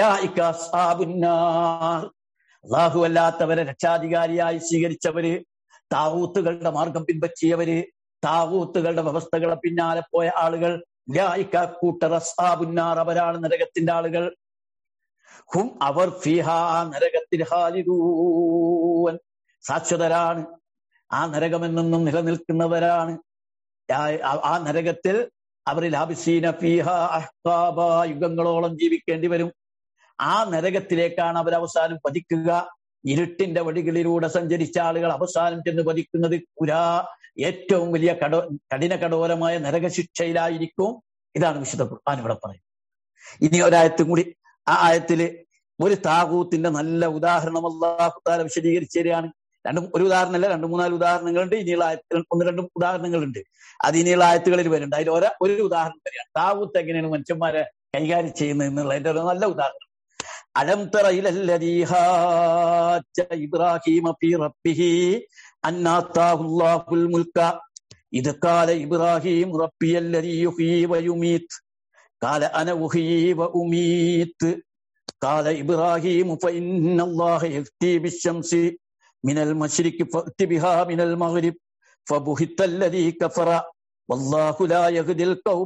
അള്ളാഹു അല്ലാത്തവരെ രക്ഷാധികാരിയായി സ്വീകരിച്ചവര് താവൂത്തുകളുടെ മാർഗം പിൻപറ്റിയവര് താവൂത്തുകളുടെ വ്യവസ്ഥകളെ പിന്നാലെ പോയ ആളുകൾ കൂട്ടറസാബുന്നാർ അവരാണ് നരകത്തിന്റെ ആളുകൾ ഹും അവർ ഫിഹാ നരകത്തിൽ ഹാലിദൂൻ സാക്ഷരരാണ് ആ നരകമെന്നും നിലനിൽക്കുന്നവരാണ് ആ നരകത്തിൽ അവർ ലാബിസീന ഫീഹ അഹ്കാബ യുഗങ്ങളോളം ജീവിക്കേണ്ടി വരും ആ നരകത്തിലേക്കാണ് അവർ അവസാനം പതിക്കുക ഇരുട്ടിന്റെ വഴികളിലൂടെ സഞ്ചരിച്ച ആളുകൾ അവസാനം ചെന്ന് പതിക്കുന്നത് പുരാ ഏറ്റവും വലിയ കടോ കഠിന കഠോരമായ നരകശിക്ഷയിലായിരിക്കും ഇതാണ് വിശുദ്ധ ഖുർആൻ ഇവിടെ പറയുന്നത് ഇനി ഒരായത്തും കൂടി ആ ആയത്തില് ഒരു താകൂത്തിന്റെ നല്ല ഉദാഹരണം അള്ളാഹുത്താല വിശദീകരിച്ചു തരികയാണ് രണ്ടും ഒരു ഉദാഹരണമല്ല രണ്ട് മൂന്നാല് ഉദാഹരണങ്ങളുണ്ട് ഇനിയുള്ള ആയത്തിൽ ഒന്ന് രണ്ടും ഉദാഹരണങ്ങളുണ്ട് അത് ഇനിയുള്ള ആയത്തുകളിൽ വരുന്നുണ്ട് അതിൽ ഒരേ ഒരു ഉദാഹരണം വരികയാണ് താകൂത്ത് എങ്ങനെയാണ് മനുഷ്യന്മാരെ കൈകാര്യം ചെയ്യുന്നത് എന്നുള്ളതിന്റെ ഒരു നല്ല ഉദാഹരണം അലം തറ ഇലല്ലദീ ഹാജ ഇബ്രാഹീമ ഫീ റബ്ബിഹി അന്നാത്താഹുല്ലാഹുൽ മുൽക്ക ഇത് കാല ഇബ്രാഹിം റബ്ബിയല്ലദീ യുഹീ വയുമീത് قال أنا أحيي وأميت قال إبراهيم فإن الله يأتي بالشمس من المشرق فأت بها من المغرب فبهت الذي كفر والله لا يهدي القوم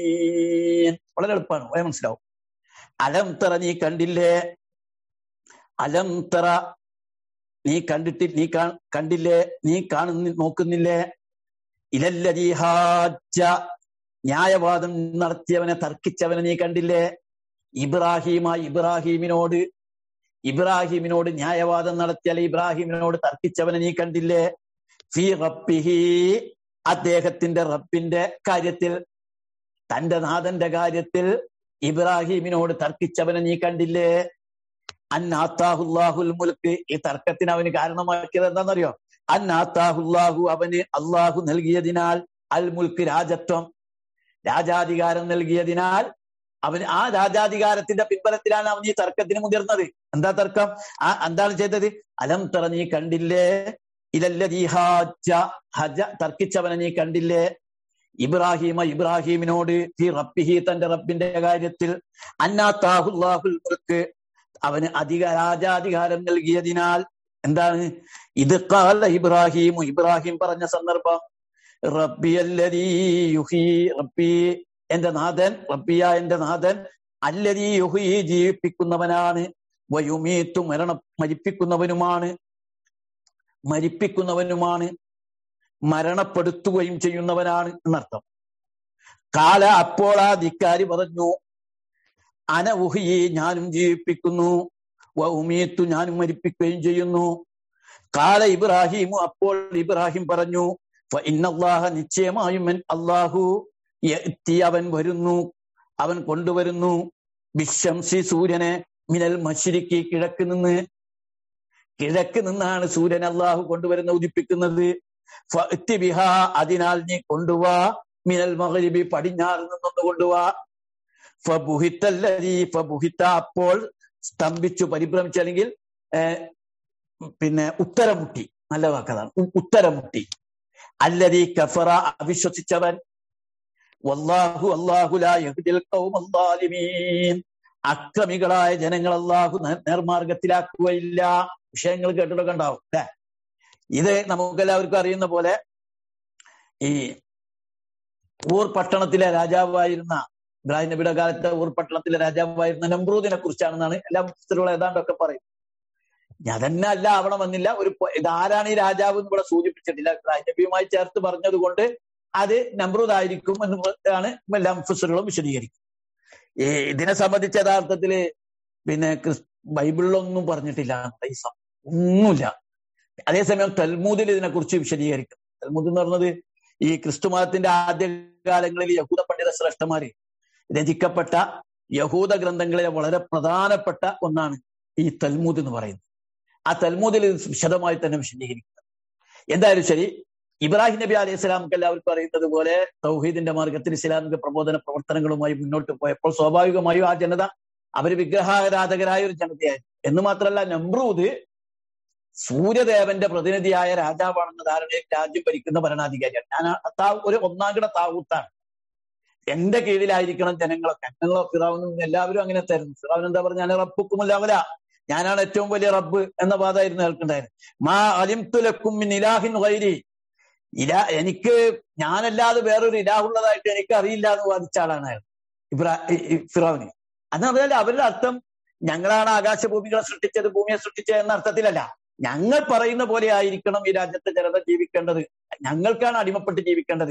الظالمين വളരെ എളുപ്പമാണ് വളരെ മനസ്സിലാവും അലം തറ നീ കണ്ടില്ലേ അലം തറ നീ കണ്ടിട്ട് നീ കാ- കണ്ടില്ലേ നീ കാണുന്ന നോക്കുന്നില്ലേ ഇലല്ലതീ ഹാജ ന്യായവാദം നടത്തിയവനെ തർക്കിച്ചവനെ നീ കണ്ടില്ലേ ഇബ്രാഹിമ ഇബ്രാഹിമിനോട് ഇബ്രാഹിമിനോട് ന്യായവാദം നടത്തിയ അല്ലെ ഇബ്രാഹിമിനോട് തർക്കിച്ചവനെ നീ കണ്ടില്ലേ ഫി റബ്ബിഹി അദ്ദേഹത്തിന്റെ റബ്ബിന്റെ കാര്യത്തിൽ തന്റെ നാഥന്റെ കാര്യത്തിൽ ഇബ്രാഹിമിനോട് തർക്കിച്ചവനെ നീ കണ്ടില്ലേ അന്നാത്താഹുല്ലാഹുൽ മുൽക്ക് ഈ തർക്കത്തിന് അവന് കാരണമാക്കിയത് എന്താണെന്നറിയോ അന്നാത്താഹുല്ലാഹു അവന് അള്ളാഹു നൽകിയതിനാൽ അൽ മുൽക്ക് രാജത്വം രാജാധികാരം നൽകിയതിനാൽ അവന് ആ രാജാധികാരത്തിന്റെ പിൻബലത്തിലാണ് അവൻ ഈ തർക്കത്തിന് മുതിർന്നത് എന്താ തർക്കം ആ എന്താണ് ചെയ്തത് അലം തറ നീ കണ്ടില്ലേ ഇലല്ലതീ ഹാജ ഹജ തർക്കിച്ചവനെ നീ കണ്ടില്ലേ ഇബ്രാഹിമ ഇബ്രാഹിമിനോട് ഫി റബ്ബിഹി തന്റെ റബ്ബിന്റെ കാര്യത്തിൽ അന്നാത്താഹുല്ലാഹുൽ മുൽക്ക് അവന് അധിക രാജാധികാരം നൽകിയതിനാൽ എന്താണ് ഇത് കാല ഇബ്രാഹിം ഇബ്രാഹിം പറഞ്ഞ സന്ദർഭം റബ്ബി അല്ലതീ യുഹി റബ്ബി എന്റെ നാഥൻ റബ്ബിയ എന്റെ നാഥൻ അല്ലതീ യുഹി ജീവിപ്പിക്കുന്നവനാണ് വയുമീത്തു മരണ മരിപ്പിക്കുന്നവനുമാണ് മരിപ്പിക്കുന്നവനുമാണ് മരണപ്പെടുത്തുകയും ചെയ്യുന്നവനാണ് എന്നർത്ഥം കാല അപ്പോൾ ആ ധിക്കാരി പറഞ്ഞു അന ഉഹിയെ ഞാനും ജീവിപ്പിക്കുന്നു വ ഉമീത്തു ഞാനും മരിപ്പിക്കുകയും ചെയ്യുന്നു കാല ഇബ്രാഹിമു അപ്പോൾ ഇബ്രാഹിം പറഞ്ഞു "ഫ ഇന്നല്ലാഹ നിശ്ചയമായും എൻ അല്ലാഹു യഅ്തി അവൻ വരുന്നു അവൻ കൊണ്ടുവരുന്നു ബിശംസി സൂര്യനെ മിനൽ മഷിരിക്ക് കിഴക്ക് നിന്ന് കിഴക്ക് നിന്നാണ് സൂര്യൻ അള്ളാഹു കൊണ്ടുവരുന്ന ഉദിപ്പിക്കുന്നത് ഫഅ്തി ബിഹാ അതിനാൽ നീ കൊണ്ടുവാ മിനൽ മഗ്രിബി പടിഞ്ഞാറ് നിന്നൊന്ന് കൊണ്ടുവാ ഫബുഹിത്തല്ലതി ഫബുഹിത്ത അപ്പോൾ സ്തംഭിച്ചു പരിഭ്രമിച്ചു അല്ലെങ്കിൽ ഏർ, പിന്നെ ഉത്തരമുട്ടി നല്ല വാക്കതാണ് ഉ- ഉത്തരമുട്ടി അല്ലതി കഫറ അവിശ്വസിച്ചവൻ വല്ലാഹു അല്ലാഹു ലാ യഹ്ദിൽ ഖൗമൽ ളാലിമീൻ അക്രമികളായ ജനങ്ങൾ അല്ലാഹു നേ- നേർമാർഗത്തിലാക്കുകയില്ല വിഷയങ്ങൾ കേട്ടിട്ടൊക്കെ ഉണ്ടാവും അല്ലെ ഇത് നമുക്കെല്ലാവർക്കും അറിയുന്ന പോലെ ഈ ഊർ പട്ടണത്തിലെ രാജാവായിരുന്ന ഇബ്രാഹിം നബിയുടെ കാലത്തെ ഊർ പട്ടണത്തിലെ രാജാവായിരുന്ന നമ്രൂദിനെ കുറിച്ചാണെന്നാണ് എല്ലാ പുസ്തകങ്ങളും ഏതാണ്ടൊക്കെ പറയും ഞാൻ തന്നെ അല്ല അവിടെ വന്നില്ല ഒരു പൊ- ഇതാരാണ് ഈ രാജാവ് എന്ന് ഇവിടെ സൂചിപ്പിച്ചിട്ടില്ല ഇബ്രാഹിം നബിയുമായി ചേർത്ത് പറഞ്ഞത് കൊണ്ട് അത് നമ്രൂദ് ആയിരിക്കും എന്നാണ് എല്ലാ മുഫസറുകളും വിശദീകരിക്കും ഈ ഇതിനെ സംബന്ധിച്ച് യഥാർത്ഥത്തില് പിന്നെ ക്രിസ് ബൈബിളിലൊന്നും പറഞ്ഞിട്ടില്ല ഈ സം- ഒന്നുമില്ല അതേസമയം തൽമൂദിൽ ഇതിനെക്കുറിച്ച് വിശദീകരിക്കും തൽമൂദ് എന്ന് പറഞ്ഞത് ഈ ക്രിസ്തു മതത്തിന്റെ ആദ്യകാലങ്ങളിൽ യഹൂദ പണ്ഡിത ശ്രേഷ്ഠന്മാര് രചിക്കപ്പെട്ട യഹൂദ ഗ്രന്ഥങ്ങളിലെ വളരെ പ്രധാനപ്പെട്ട ഒന്നാണ് ഈ തൽമൂദ് എന്ന് പറയുന്നത് ആ തൽമൂദിൽ ഇത് വിശദമായി തന്നെ വിശദീകരിക്കുന്നത് എന്തായാലും ശരി ഇബ്രാഹിം നബി അലൈഹി സ്വലാമുക്ക് എല്ലാവർക്കും അറിയുന്നത് പോലെ തൗഹീദിന്റെ മാർഗത്തിൽ ഇസ്ലാമിക പ്രബോധന പ്രവർത്തനങ്ങളുമായി മുന്നോട്ട് പോയപ്പോൾ സ്വാഭാവികമായും ആ ജനത അവര് വിഗ്രഹാരാധകരായ ഒരു ജനതയായിരുന്നു എന്ന് മാത്രമല്ല നമ്രൂദ് സൂര്യദേവന്റെ പ്രതിനിധിയായ രാജാവാണെന്ന ധാരണയിൽ രാജ്യം ഭരിക്കുന്ന ഭരണാധികാരിയാണ് ഞാൻ ആ താ- ഒരു ഒന്നാംകിട താവൂത്താണ് എന്റെ കീഴിലായിരിക്കണം ജനങ്ങളൊക്കെ ഞങ്ങളോ ഫിറാവുന്നും എല്ലാവരും അങ്ങനെ തരുന്നു ഫിറാവിൻ എന്താ പറഞ്ഞ ഞാൻ റബ്ബുക്കുമല്ലാവല ഞാനാണ് ഏറ്റവും വലിയ റബ്ബ് എന്ന വാദമായിരുന്നു കേൾക്കുണ്ടായിരുന്നു മാ അലിംതുലക്കും ഇലാഹിൻ വൈരി ഇലാ എനിക്ക് ഞാനല്ലാതെ വേറൊരു ഇലാഹുള്ളതായിട്ട് എനിക്ക് അറിയില്ല എന്ന് വാദിച്ച ആളാണ് അയാൾ ഇബ്രാ ഈ- ഈ ഫിറാവിന് അന്ന് പറഞ്ഞാൽ അവരുടെ അർത്ഥം ഞങ്ങളാണ് ആകാശഭൂമികളെ സൃഷ്ടിച്ചത് ഭൂമിയെ സൃഷ്ടിച്ചത് എന്ന അർത്ഥത്തിലല്ല ഞങ്ങൾ പറയുന്ന പോലെ ആയിരിക്കണം ഈ രാജ്യത്തെ ജനത ജീവിക്കേണ്ടത് ഞങ്ങൾക്കാണ് അടിമപ്പെട്ട് ജീവിക്കേണ്ടത്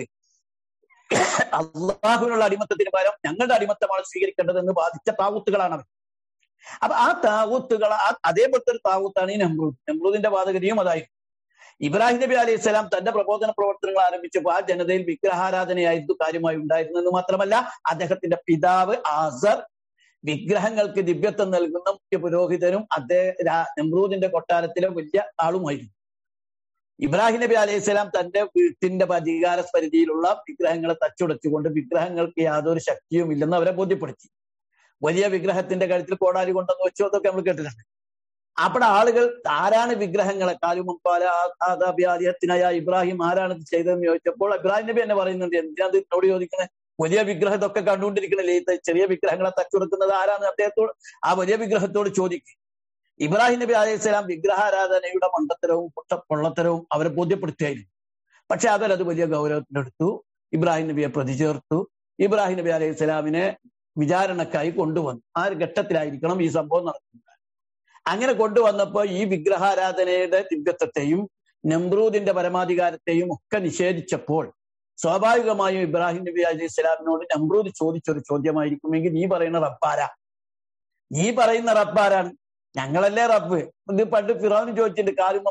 അള്ളാഹുവിനുള്ള അടിമത്തത്തിന് പകരം ഞങ്ങളുടെ അടിമത്തമാണ് സ്വീകരിക്കേണ്ടത് എന്ന് വാദിച്ച താവൂത്തുകളാണ് അവർ അപ്പൊ ആ താവൂത്തുകൾ ആ- അതേപോലത്തെ ഒരു താവൂത്താണ് ഈ നമ്രൂദ് നമ്രൂദിന്റെ വാദഗതിയും അതായിരുന്നു ഇബ്രാഹിം നബി അലൈഹി സ്വലാം തന്റെ പ്രബോധന പ്രവർത്തനങ്ങൾ ആരംഭിച്ചപ്പോൾ ആ ജനതയിൽ വിഗ്രഹാരാധനയായിരുന്നു കാര്യമായി ഉണ്ടായിരുന്നെന്ന് മാത്രമല്ല അദ്ദേഹത്തിന്റെ പിതാവ് ആസർ വിഗ്രഹങ്ങൾക്ക് ദിവ്യത്വം നൽകുന്ന മുഖ്യ പുരോഹിതനും അദ്ദേഹം രാ- നമ്രൂദിന്റെ കൊട്ടാരത്തിലെ വലിയ ആളുമായിരുന്നു ഇബ്രാഹിം നബി അലൈഹി സ്വലാം തന്റെ വീട്ടിന്റെ അധികാര പരിധിയിലുള്ള വിഗ്രഹങ്ങളെ തച്ചുടച്ചുകൊണ്ട് വിഗ്രഹങ്ങൾക്ക് യാതൊരു ശക്തിയും ഇല്ലെന്ന് അവരെ ബോധ്യപ്പെടുത്തി വലിയ വിഗ്രഹത്തിന്റെ കഴുത്തിൽ കോടാലി കൊണ്ടെന്ന് വെച്ചു അതൊക്കെ നമ്മൾ കേട്ടിട്ടുണ്ട് അവിടെ ആളുകൾ ആരാണ് വിഗ്രഹങ്ങളെ കാലുമപ്പാലാദ്യത്തിനായ ഇബ്രാഹിം ആരാണ് ഇത് ചെയ്തതെന്ന് ചോദിച്ചപ്പോൾ ഇബ്രാഹിം നബി എന്നെ പറയുന്നുണ്ട് എന്തിനാ ഇത് എന്നോട് ചോദിക്കണേ വലിയ വിഗ്രഹം ഇതൊക്കെ കണ്ടുകൊണ്ടിരിക്കണല്ലേ ഈ ചെറിയ വിഗ്രഹങ്ങളെ തച്ചുകൊടുക്കുന്നത് ആരാണ് അദ്ദേഹത്തോട് ആ വലിയ വിഗ്രഹത്തോട് ചോദിക്കും ഇബ്രാഹിം നബി അലൈഹി സ്വലാം വിഗ്രഹാരാധനയുടെ മണ്ടത്തരവും പൊട്ട പൊള്ളത്തരവും അവരെ ബോധ്യപ്പെടുത്തിയായിരുന്നു പക്ഷെ അവരത് വലിയ ഗൗരവത്തിലെടുത്തു ഇബ്രാഹിം നബിയെ പ്രതി ചേർത്തു ഇബ്രാഹിം നബി അലൈഹി സ്വലാമിനെ വിചാരണക്കായി കൊണ്ടുവന്നു ആ ഒരു ഘട്ടത്തിലായിരിക്കണം ഈ സംഭവം നടക്കുന്നത് അങ്ങനെ കൊണ്ടുവന്നപ്പോ ഈ വിഗ്രഹാരാധനയുടെ ദിവ്യത്വത്തെയും നമ്രൂദിന്റെ പരമാധികാരത്തെയും ഒക്കെ നിഷേധിച്ചപ്പോൾ സ്വാഭാവികമായും ഇബ്രാഹിം നബി അലൈഹി ഇസ്ലാമിനോട് നമ്രൂദ് ചോദിച്ചൊരു ചോദ്യമായിരിക്കുമെങ്കിൽ നീ പറയുന്ന റബ്ബാരാ നീ പറയുന്ന റബ്ബാരാണ് ഞങ്ങളല്ലേ റബ്ബ് ഇത് പണ്ട് ഫിറോന് ചോദിച്ചിട്ടുണ്ട് കാലും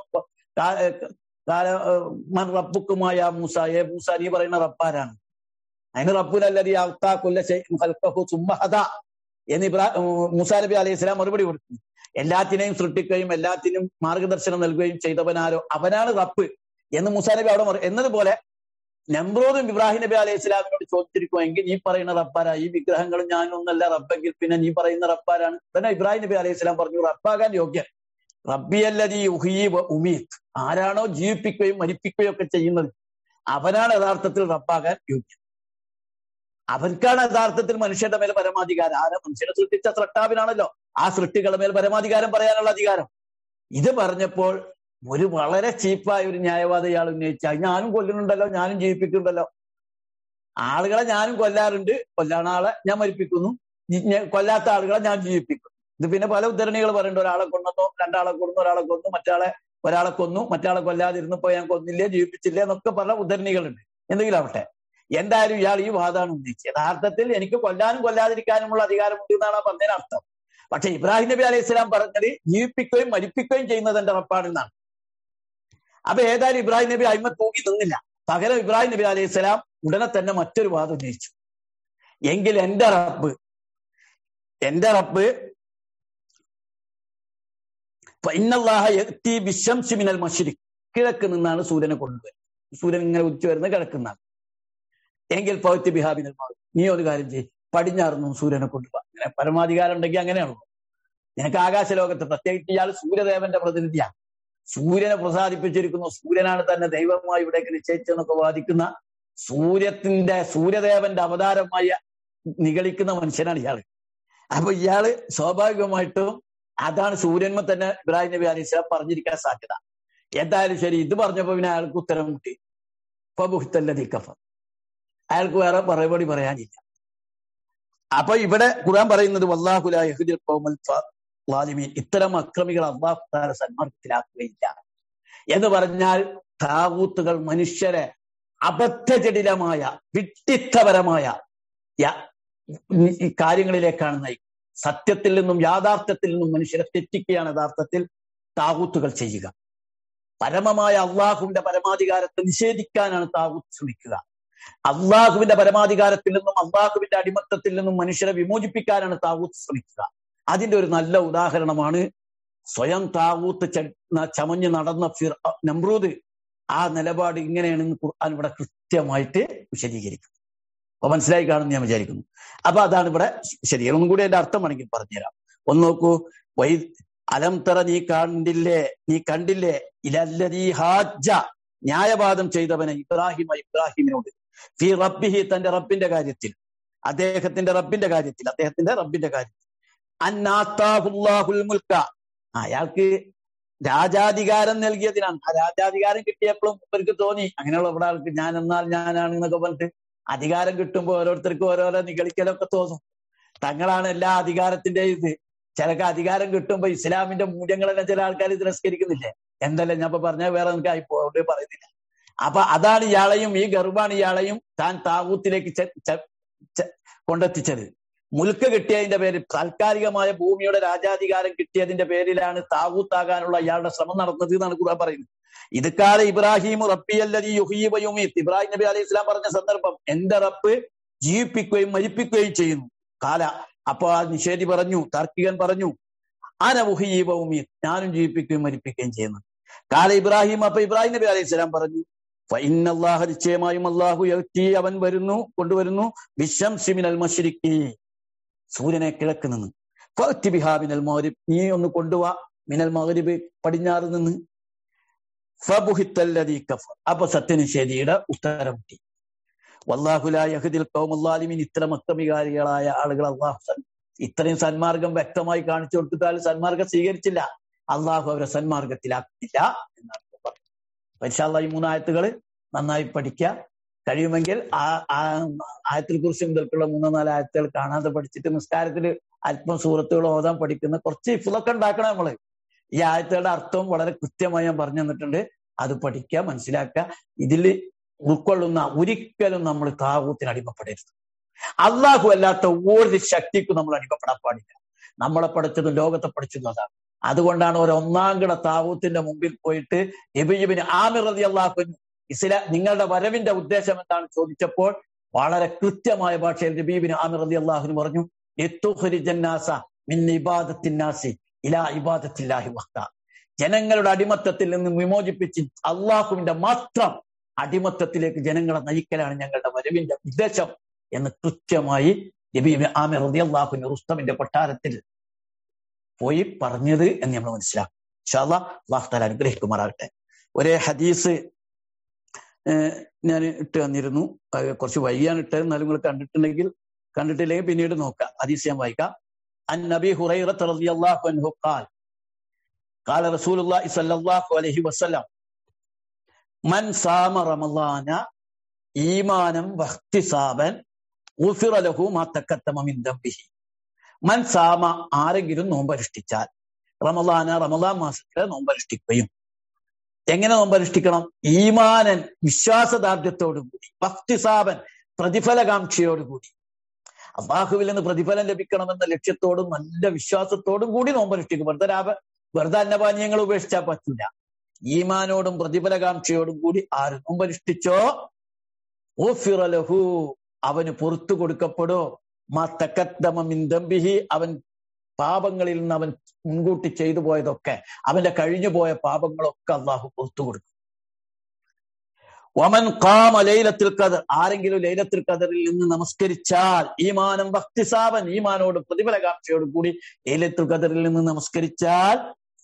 മൻ റബ്ബുക്കുമായ മൂസ ഏ മൂസ നീ പറയുന്ന റബ്ബാരാണ് അതിന് റബ്ബുലല്ലതി അവത്താ കൊല്ല സുമ്മഹദ എന്ന് ഇബ്രാ മൂസാ നബി അലൈഹി സ്വലാം മറുപടി കൊടുത്തു എല്ലാത്തിനെയും സൃഷ്ടിക്കുകയും എല്ലാത്തിനും മാർഗദർശനം നൽകുകയും ചെയ്തവനാരോ അവനാണ് റബ്ബ് എന്ന് മൂസാ നബി അവിടെ എന്നതുപോലെ നമ്രോദും ഇബ്രാഹിം നബി അലൈഹി സ്വലാമിനോട് ചോദിച്ചിരിക്കുമെങ്കിൽ നീ പറയുന്ന റബ്ബാരാ ഈ വിഗ്രഹങ്ങളും ഞാനൊന്നല്ല റബ്ബെങ്കിൽ പിന്നെ നീ പറയുന്ന റബ്ബാരാണ് പിന്നെ ഇബ്രാഹിം നബി അലൈഹി സ്വലാം പറഞ്ഞു റബ്ബാകാൻ യോഗ്യൻ റബ്ബിയല്ലതി ഉഹീബ് ഉമീത്ത് ആരാണോ ജീവിപ്പിക്കുകയും മരിപ്പിക്കുകയും ഒക്കെ ചെയ്യുന്നത് അവനാണ് യഥാർത്ഥത്തിൽ റബ്ബാകാൻ യോഗ്യൻ അവൻക്കാണ് യഥാർത്ഥത്തിൽ മനുഷ്യന്റെ മേൽ പരമാധികാരം ആരാ മനുഷ്യനെ സൃഷ്ടിച്ച സൃഷ്ടാവിനാണല്ലോ ആ സൃഷ്ടികളുടെ മേൽ പരമാധികാരം പറയാനുള്ള അധികാരം ഇത് പറഞ്ഞപ്പോൾ ഒരു വളരെ ചീപ്പായ ഒരു ന്യായവാദം ഇയാൾ ഉന്നയിച്ച ഞാനും കൊല്ലുന്നുണ്ടല്ലോ ഞാനും ജീവിപ്പിക്കുന്നുണ്ടല്ലോ ആളുകളെ ഞാനും കൊല്ലാറുണ്ട് കൊല്ലാണ ആളെ ഞാൻ മരിപ്പിക്കുന്നു കൊല്ലാത്ത ആളുകളെ ഞാൻ ജീവിപ്പിക്കും ഇത് പിന്നെ പല ഉദ്ധരണികൾ പറയുന്നുണ്ട് ഒരാളെ കൊന്നു രണ്ടാളെ കൊന്നു ഒരാളെ കൊന്നു മറ്റാളെ ഒരാളെ കൊന്നു മറ്റാളെ കൊല്ലാതിരുന്നപ്പോ ഞാൻ കൊന്നില്ലേ ജീവിപ്പിച്ചില്ലേ എന്നൊക്കെ പല ഉദ്ധരണികളുണ്ട് എന്തെങ്കിലും ആവട്ടെ എന്തായാലും ഇയാൾ ഈ വാദമാണ് ഉന്നയിച്ചത് യഥാർത്ഥത്തിൽ എനിക്ക് കൊല്ലാനും കൊല്ലാതിരിക്കാനുമുള്ള അധികാരമുണ്ട് എന്നാണ് ആ പറഞ്ഞതിന് അർത്ഥം പക്ഷെ ഇബ്രാഹിം നബി അലൈഹി സ്വലാം പറഞ്ഞത് ജീവിപ്പിക്കുകയും മരിപ്പിക്കുകയും ചെയ്യുന്നത് എന്റെ റപ്പാണെന്നാണ് അപ്പൊ ഏതായാലും ഇബ്രാഹിം നബി അയിമ തൂങ്ങി നിന്നില്ല പകരം ഇബ്രാഹിം നബി അലൈഹി സ്വലാം ഉടനെ തന്നെ മറ്റൊരു വാദം ഉന്നയിച്ചു എങ്കിൽ എന്റെ റബ്ബ് എന്റെ റബ്ബ് മിനൽ മഷിരിക് കിഴക്ക് നിന്നാണ് സൂര്യനെ കൊണ്ടുവരുന്നത് സൂര്യൻ ഇങ്ങനെ ഉച്ച വരുന്നത് കിഴക്കുന്നാണ് എങ്കിൽ പൗത്യ ബിഹാബിനൽ നീ ഒരു കാര്യം ചെയ്യും പടിഞ്ഞാറുന്നു സൂര്യനെ കൊണ്ടുപോകാം അങ്ങനെ പരമാധികാരം ഉണ്ടെങ്കിൽ അങ്ങനെയാണല്ലോ നിനക്ക് ആകാശ ലോകത്ത് പ്രത്യേകിച്ച് ഇയാൾ സൂര്യദേവന്റെ പ്രതിനിധിയാണ് സൂര്യനെ പ്രസാദിപ്പിച്ചിരിക്കുന്നു സൂര്യനാണ് തന്നെ ദൈവമായി ഇവിടേക്ക് നിശ്ചയിച്ചെന്നൊക്കെ വാദിക്കുന്ന സൂര്യത്തിന്റെ സൂര്യദേവന്റെ അവതാരമായ നിഗളിക്കുന്ന മനുഷ്യനാണ് ഇയാള് അപ്പൊ ഇയാള് സ്വാഭാവികമായിട്ടും അതാണ് സൂര്യന്മ തന്നെ ഇബ്രാഹിം നബി അലി ഇസ്ലാം പറഞ്ഞിരിക്കാൻ സാധ്യത എന്തായാലും ശരി ഇത് പറഞ്ഞപ്പോ പിന്നെ അയാൾക്ക് ഉത്തരം കിട്ടി ഫബുഹത്തല്ലതി കഫ അയാൾക്ക് വേറെ മറുപടി പറയാനില്ല അപ്പൊ ഇവിടെ ഖുർആൻ പറയുന്നത് വല്ലാഹുലാഹിദിൽ ലാലിമീൻ ഇത്തരം അക്രമികൾ അള്ളാഹു സന്മാർഗത്തിലാക്കുകയില്ല എന്ന് പറഞ്ഞാൽ താവൂത്തുകൾ മനുഷ്യരെ അബദ്ധജടിലമായ വിട്ടിത്തപരമായ കാര്യങ്ങളിലേക്കാണ് നയിക്കുന്നത് സത്യത്തിൽ നിന്നും യാഥാർത്ഥ്യത്തിൽ നിന്നും മനുഷ്യരെ തെറ്റിക്കുകയാണ് യഥാർത്ഥത്തിൽ താകൂത്തുകൾ ചെയ്യുക പരമമായ അള്ളാഹുവിന്റെ പരമാധികാരത്തെ നിഷേധിക്കാനാണ് താകൂത്ത് ശ്രമിക്കുക അള്ളാഹുവിന്റെ പരമാധികാരത്തിൽ നിന്നും അള്ളാഹുവിന്റെ അടിമത്തത്തിൽ നിന്നും മനുഷ്യരെ വിമോചിപ്പിക്കാനാണ് താകൂത്ത് ശ്രമിക്കുക അതിന്റെ ഒരു നല്ല ഉദാഹരണമാണ് സ്വയം താകൂത്ത് ചമഞ്ഞ് നടന്ന ഫിർ നമ്രൂദ് ആ നിലപാട് ഇങ്ങനെയാണെന്ന് ഖുർആൻ ഇവിടെ കൃത്യമായിട്ട് വിശദീകരിക്കും അപ്പൊ മനസ്സിലായി കാണുമെന്ന് ഞാൻ വിചാരിക്കുന്നു അപ്പൊ അതാണ് ഇവിടെ ശരി ഒന്നും കൂടി എന്റെ അർത്ഥം വേണമെങ്കിൽ പറഞ്ഞുതരാം ഒന്ന് നോക്കൂ വൈ അലം തറ നീ കണ്ടില്ലേ നീ കണ്ടില്ലേ ഇലല്ലതീ ഹാജ ന്യായവാദം ചെയ്തവനെ ഇബ്രാഹിമ ഇബ്രാഹിമിനോട് ഫി റബ്ബിഹി തന്റെ റബ്ബിന്റെ കാര്യത്തിൽ അദ്ദേഹത്തിന്റെ റബ്ബിന്റെ കാര്യത്തിൽ അദ്ദേഹത്തിന്റെ റബ്ബിന്റെ കാര്യത്തിൽ അന്നാത്താഹുല്ലാഹുൽ മുൽക്ക അയാൾക്ക് രാജാധികാരം നൽകിയതിനാണ് ആ രാജാധികാരം കിട്ടിയപ്പോഴും ഇവർക്ക് തോന്നി അങ്ങനെയുള്ള ഇവിടെ ആൾക്ക് ഞാൻ എന്നാൽ ഞാനാണ് എന്നൊക്കെ പറഞ്ഞിട്ട് അധികാരം കിട്ടുമ്പോൾ ഓരോരുത്തർക്കും ഓരോരോ നിഗളിക്കലൊക്കെ തോന്നും തങ്ങളാണ് എല്ലാ അധികാരത്തിന്റെ ഇത് ചിലക്ക് അധികാരം കിട്ടുമ്പോ ഇസ്ലാമിന്റെ മൂല്യങ്ങളെല്ലാം ചില ആൾക്കാർ തിരസ്കരിക്കുന്നില്ലേ എന്തല്ലേ ഞാൻ ഇപ്പൊ പറഞ്ഞ വേറെ എനിക്ക് ആയിപ്പോണ്ട് പറയുന്നില്ല അപ്പൊ അതാണ് ഇയാളെയും ഈ ഗർഭാണ് ഇയാളെയും താൻ താകൂത്തിലേക്ക് കൊണ്ടെത്തിച്ചത് മുൽക്ക് കിട്ടിയതിന്റെ പേരിൽ താൽക്കാലികമായ ഭൂമിയുടെ രാജാധികാരം കിട്ടിയതിന്റെ പേരിലാണ് താകൂത്താകാനുള്ള ഇയാളുടെ ശ്രമം നടന്നത് എന്നാണ് ഖുർആൻ പറയുന്നത് ഇത് കാല ഇബ്രാഹിം റബ്ബിയല്ലതി യുഹീബ യുമീത്ത് ഇബ്രാഹിം നബി അലൈഹി ഇസ്ലാം പറഞ്ഞ സന്ദർഭം എന്റെ റബ്ബ് ജീവിപ്പിക്കുകയും മരിപ്പിക്കുകയും ചെയ്യുന്നു കാല അപ്പൊ ആ നിഷേധി പറഞ്ഞു താർക്കികൻ പറഞ്ഞു ആന ഉഹീബ ഉമീത്ത് ഞാനും ജീവിപ്പിക്കുകയും മരിപ്പിക്കുകയും ചെയ്യുന്നു കാല ഇബ്രാഹിം അപ്പൊ ഇബ്രാഹിം നബി അലൈഹി ഇസ്ലാം പറഞ്ഞു ഫൈനല്ലാഹ നിശ്ചയമായും അള്ളാഹു യത്തി അവൻ വരുന്നു കൊണ്ടുവരുന്നു വിഷം സിമിനൽ മഷിരിക്കി സൂര്യനെ കിഴക്ക് നിന്ന് ഫഅ്തി ബിഹാ മിനൽ മഗ്രിബ് നീ ഒന്ന് കൊണ്ടുവാ മിനൽ മഗ്രിബ് പടിഞ്ഞാറ് നിന്ന് ഫബുഹിത്തല്ലദീ കഫർ അപ്പൊ സത്യനിഷേധിയുടെ ഉത്തരം കിട്ടി വല്ലാഹുലാ യഹ്ദിൽ ഖൗമല്ലാലിമീൻ ഇത്തരം അക്രമികാരികളായ ആളുകൾ അള്ളാഹു ഇത്രയും സന്മാർഗം വ്യക്തമായി കാണിച്ചു കൊടുത്താൽ സന്മാർഗം സ്വീകരിച്ചില്ല അള്ളാഹു അവരെ സന്മാർഗത്തിലാക്കില്ല എന്നാണ് പരിശാല ഈ മൂന്നായത്തുകൾ നന്നായി പഠിക്കുക കഴിയുമെങ്കിൽ ആ ആ ആയത്തിൽ കുറിച്ച് മുതൽക്കുള്ള മൂന്നോ നാല് ആയത്തുകൾ കാണാതെ പഠിച്ചിട്ട് നിസ്കാരത്തിൽ അല്പം സൂറത്തുകൾ ഓതാൻ പഠിക്കുന്ന കുറച്ച് ഇഫുതൊക്കെ ഉണ്ടാക്കണം നമ്മള് ഈ ആയത്തുകളുടെ അർത്ഥവും വളരെ കൃത്യമായി ഞാൻ പറഞ്ഞു തന്നിട്ടുണ്ട് അത് പഠിക്കുക മനസ്സിലാക്കുക ഇതിൽ ഉൾക്കൊള്ളുന്ന ഒരിക്കലും നമ്മൾ താകൂത്തിന് അടിമപ്പെടരുത് അള്ളാഹു അല്ലാത്ത ഒരു ശക്തിക്കും നമ്മൾ അടിമപ്പെടാൻ പാടില്ല നമ്മളെ പഠിച്ചതും ലോകത്തെ പഠിച്ചതും അതാണ് അതുകൊണ്ടാണ് ഒരു ഒന്നാം കിട താവൂത്തിന്റെ മുമ്പിൽ പോയിട്ട് എബിജിബിന് ആമിർ റതി അള്ളാഹു ഇസ്ലാ നിങ്ങളുടെ വരവിന്റെ ഉദ്ദേശം എന്താണ് ചോദിച്ചപ്പോൾ വളരെ കൃത്യമായ ഭാഷയിൽ നബീബിന് ആമിർ റതി അള്ളാഹുന് പറഞ്ഞു ജന്നാസ മിൻ ഇബാദത്തിന്നാസി ഇലാ ഇബാദത്തില്ലാഹി വഹ്ദ ജനങ്ങളുടെ അടിമത്തത്തിൽ നിന്ന് വിമോചിപ്പിച്ച് അള്ളാഹുവിന്റെ മാത്രം അടിമത്തത്തിലേക്ക് ജനങ്ങളെ നയിക്കലാണ് ഞങ്ങളുടെ വരവിന്റെ ഉദ്ദേശം എന്ന് കൃത്യമായി നബീബിന് ആമിർ റതി അള്ളാഹുന് റുസ്തമിന്റെ കൊട്ടാരത്തിൽ പോയി പറഞ്ഞത് എന്ന് നമ്മൾ മനസ്സിലാക്കും ഷാല്ല അള്ളാഹു താല അനുഗ്രഹിക്കുമാറാകട്ടെ ഒരേ ഹദീസ് ഞാൻ ഇട്ട് തന്നിരുന്നു കുറച്ച് വൈകിയാണ് ഇട്ടത് എന്നാലും നിങ്ങൾ കണ്ടിട്ടുണ്ടെങ്കിൽ കണ്ടിട്ടില്ലെങ്കിൽ പിന്നീട് നോക്കാം ഹദീസ് ഞാൻ വായിക്കാം അൻ നബി ഹുറൈറത്ത് റളിയല്ലാഹു അൻഹു ഖാൽ قال رسول الله صلى الله عليه وسلم من صام رمضان ايمانا واحتسابا غفر له ما تقدم من ذنبه മൻ സാമ ആരെങ്കിലും നോമ്പനുഷ്ഠിച്ചാൽ റമദാന റമദാൻ മാസത്തിലെ നോമ്പനുഷ്ഠിക്കുകയും എങ്ങനെ നോമ്പനുഷ്ഠിക്കണം ഈമാനൻ വിശ്വാസദാർഢ്യത്തോടുകൂടി ഭക്തിസാപൻ പ്രതിഫലകാംക്ഷയോടുകൂടി അള്ളാഹുവിൽ നിന്ന് പ്രതിഫലം ലഭിക്കണമെന്ന ലക്ഷ്യത്തോടും നല്ല വിശ്വാസത്തോടും കൂടി നോമ്പനുഷ്ഠിക്കും വെറുതെ ലാഭ വെറുതെ അന്നപാനീയങ്ങൾ ഉപേക്ഷിച്ചാൽ പറ്റില്ല ഈമാനോടും പ്രതിഫലകാംക്ഷയോടും കൂടി ആര് നോമ്പനുഷ്ഠിച്ചോ ഓഫിറലഹു അവന് പുറത്തു കൊടുക്കപ്പെടോ മത്തക്കത്തമിന്തംബിഹി അവൻ പാപങ്ങളിൽ നിന്ന് അവൻ മുൻകൂട്ടി ചെയ്തു പോയതൊക്കെ അവന്റെ കഴിഞ്ഞു പോയ പാപങ്ങളൊക്കെ അള്ളാഹു പുറത്തു കൊടുക്കും വമൻ കാമ ലൈലത്തിൽ കദർ ആരെങ്കിലും ലൈലത്തിൽ കദറിൽ നിന്ന് നമസ്കരിച്ചാൽ ഈമാനം ഭക്തിസാവൻ ഈമാനോട് പ്രതിഫലകാംക്ഷയോട് കൂടി ലൈലത്തിൽ കദറിൽ നിന്ന് നമസ്കരിച്ചാൽ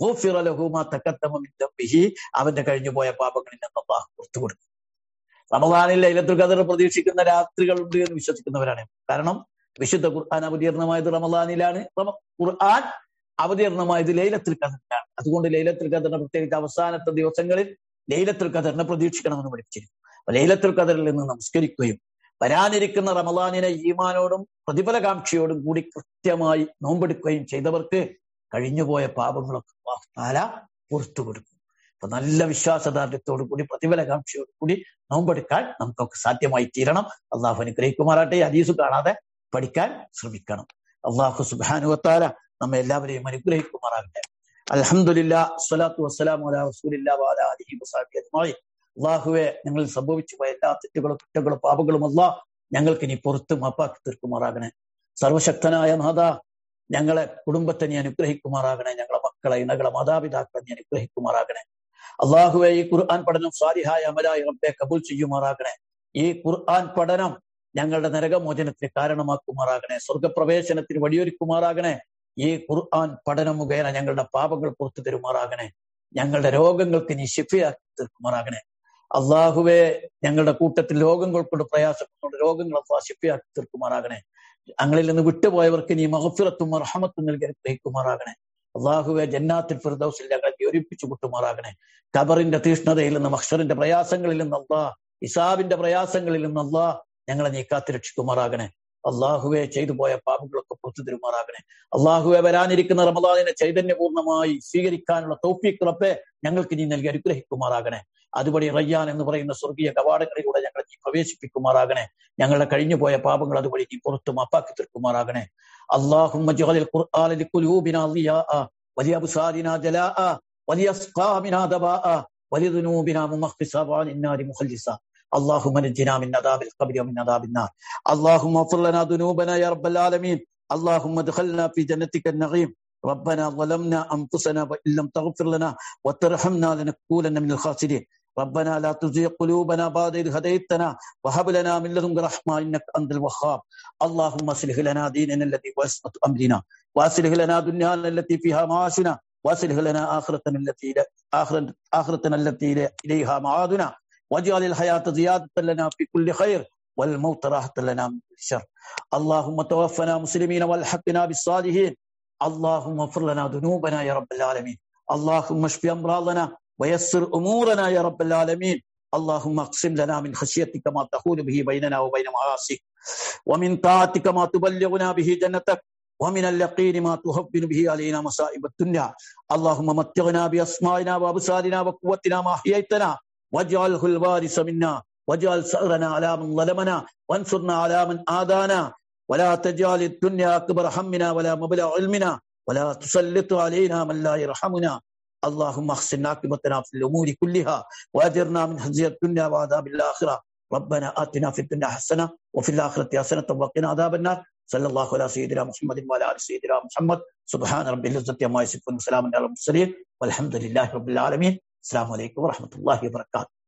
അവന്റെ കഴിഞ്ഞു പോയ പാപങ്ങളിൽ നിന്ന് അള്ളാഹു പുറത്തു കൊടുക്കും റമദാനിൽ ലൈലത്തുൽ ഖദർ പ്രതീക്ഷിക്കുന്ന രാത്രികളുണ്ട് എന്ന് വിശ്വസിക്കുന്നവരാണ് കാരണം വിശുദ്ധ ഖുർആൻ അവതീർണമായത് റമദാനിലാണ് ഖുർആൻ അവതീർണമായത് ലൈലത്തുൽ ഖദറിലാണ് അതുകൊണ്ട് ലൈലത്തുൽ ഖദറിനെ പ്രത്യേകിച്ച് അവസാനത്തെ ദിവസങ്ങളിൽ ലൈലത്തുൽ ഖദറിനെ പ്രതീക്ഷിക്കണമെന്ന് പഠിച്ചിരുന്നു അപ്പൊ ലൈലത്തുൽ ഖദറിൽ നിന്ന് നമസ്കരിക്കുകയും വരാനിരിക്കുന്ന റമദാനിനെ ഈമാനോടും പ്രതിഫലകാംക്ഷയോടും കൂടി കൃത്യമായി നോമ്പെടുക്കുകയും ചെയ്തവർക്ക് കഴിഞ്ഞുപോയ പാപങ്ങളൊക്കെ താല പുറത്തു കൊടുക്കും അപ്പൊ നല്ല വിശ്വാസദാർഢ്യത്തോടു കൂടി പ്രതിഫലകാംക്ഷയോടു കൂടി നോമ്പെടുക്കാൻ നമുക്കൊക്കെ സാധ്യമായി തീരണം അള്ളാഹു അനുഗ്രഹിക്കുമാറാട്ടെ ഹദീസ് കാണാതെ പഠിക്കാൻ ശ്രമിക്കണം അള്ളാഹു സുബാനുവത്താല നമ്മെ എല്ലാവരെയും അനുഗ്രഹിക്കുമാറാകട്ടെ അലഹമുല്ല സ്വലാത്തു വസ്സലാം അള്ളാഹുവെ ഞങ്ങൾ സംഭവിച്ചു പോയ എല്ലാ തെറ്റുകളും കുറ്റങ്ങളും പാപങ്ങളും അല്ല ഞങ്ങൾക്ക് ഇനി പുറത്ത് മാപ്പാക്കി തീർക്കുമാറാകണേ സർവശക്തനായ നാഥ ഞങ്ങളെ കുടുംബത്തെ നീ അനുഗ്രഹിക്കുമാറാകണേ ഞങ്ങളെ മക്കളെ ഇണകളെ മാതാപിതാക്കളെ നീ അനുഗ്രഹിക്കുമാറാകണേ അള്ളാഹുവെ ഈ ഖുർആൻ പഠനം സാലിഹായ അമലായ റബ്ബെ കബൂൽ ചെയ്യുമാറാകണേ ഈ ഖുർആൻ പഠനം ഞങ്ങളുടെ നരകമോചനത്തിന് കാരണമാക്കുമാറാകണേ സ്വർഗപ്രവേശനത്തിന് വഴിയൊരുക്കുമാറാകണേ ഈ ഖുർആൻ പഠനം മുഖേന ഞങ്ങളുടെ പാപങ്ങൾ പുറത്തു തരുമാറാകണേ ഞങ്ങളുടെ രോഗങ്ങൾക്ക് നീ ശിഫയാക്കി തീർക്കുമാറാകണേ അള്ളാഹുവെ ഞങ്ങളുടെ കൂട്ടത്തിൽ രോഗങ്ങൾ കൊണ്ട് പ്രയാസപ്പെടുന്ന രോഗങ്ങൾ അള്ളാഹ് ശിഫയാക്കി തീർക്കുമാറാകണേ ഞങ്ങളിൽ നിന്ന് വിട്ടുപോയവർക്ക് നീ മഹഫിറത്തും അർഹമത്തും നൽകി അനുഗ്രഹിക്കുമാറാകണേ അള്ളാഹുവെ ജന്നാത്തിൽ ഫിർദൌസിൽ ഞങ്ങളെ യോജിപ്പിച്ചു കൂട്ടുമാറാകണേ ഖബറിന്റെ തീഷ്ണതയിൽ നിന്ന് മഹ്ഷറിന്റെ പ്രയാസങ്ങളിൽ നിന്ന് അള്ളാ ഇസാബിന്റെ പ്രയാസങ്ങളിൽ നിന്ന് അള്ളാ ഞങ്ങളെ നീ കാത്തു രക്ഷിക്കുമാറാകണേ അള്ളാഹുവെ ചെയ്തു പോയ പാപങ്ങളൊക്കെ പുറത്തു തരുമാറാകണേ അള്ളാഹുവെ വരാനിരിക്കുന്ന റമദാനിനെ ചൈതന്യപൂർണ്ണമായി സ്വീകരിക്കാനുള്ള തൗഫീഖ് റബ്ബെ ഞങ്ങൾക്ക് നീ നൽകി അനുഗ്രഹിക്കുമാറാകണേ അതുപടി റയ്യാൻ എന്ന് പറയുന്ന സ്വർഗീയ കവാടങ്ങളിലൂടെ ഞങ്ങളെ നീ പ്രവേശിപ്പിക്കുമാറാകണേ ഞങ്ങളുടെ കഴിഞ്ഞു പോയ പാപങ്ങൾ അതുവഴി നീ പുറത്തു മാപ്പാക്കി തീർക്കുമാറാകണേ اللهم اجعل القرآن لقلوبنا ضياء ولأبصارنا جلاء ولأسقامنا دواء ولذنوبنا ممخصا وعن النار مخلصا اللهم نجنا من عذاب القبر ومن عذاب النار اللهم اغفر لنا ذنوبنا يا رب العالمين اللهم ادخلنا في جنتك النعيم ربنا ظلمنا انفسنا وان لم تغفر لنا وترحمنا لنكونن من الخاسرين ربنا لا تزغ قلوبنا بعد إذ هديتنا وهب لنا من لدنك رحمة إنك أنت الوهاب اللهم اصلح لنا ديننا الذي هو عصمة أمرنا واصلح لنا دنيانا التي فيها معاشنا واصلح لنا آخرتنا التي آخرة آخرتنا التي إليها معادنا واجعل الحياة زيادة لنا في كل خير والموت راحة لنا من كل شر اللهم توفنا مسلمين والحقنا بالصالحين اللهم اغفر لنا ذنوبنا يا رب العالمين اللهم اشف أمراضنا ويسر امورنا يا رب العالمين اللهم اقسم لنا من خشيتك ما تحول به بيننا وبين معاصيك ومن طاعتك ما تبلغنا به جنتك ومن اليقين ما تهون به علينا مصائب الدنيا اللهم متعنا بأسمائنا وأبصارنا وقوتنا ما أحييتنا واجعله الوارث منا واجعل ثأرنا على من ظلمنا وانصرنا على من آذانا ولا تجعل الدنيا أكبر همنا ولا مبلغ علمنا ولا تسلط علينا من لا يرحمنا اللهم احسن عاقبتنا في الأمور كلها وأجرنا من خزي الدنيا وعذاب الآخرة ربنا آتنا في الدنيا حسنة وفي الآخرة حسنة وقنا عذاب النار صلى الله على سيدنا محمد وعلى آل سيدنا محمد سبحان رب العزة عما يصفون وسلام على المرسلين والحمد لله رب العالمين السلام عليكم ورحمة الله وبركاته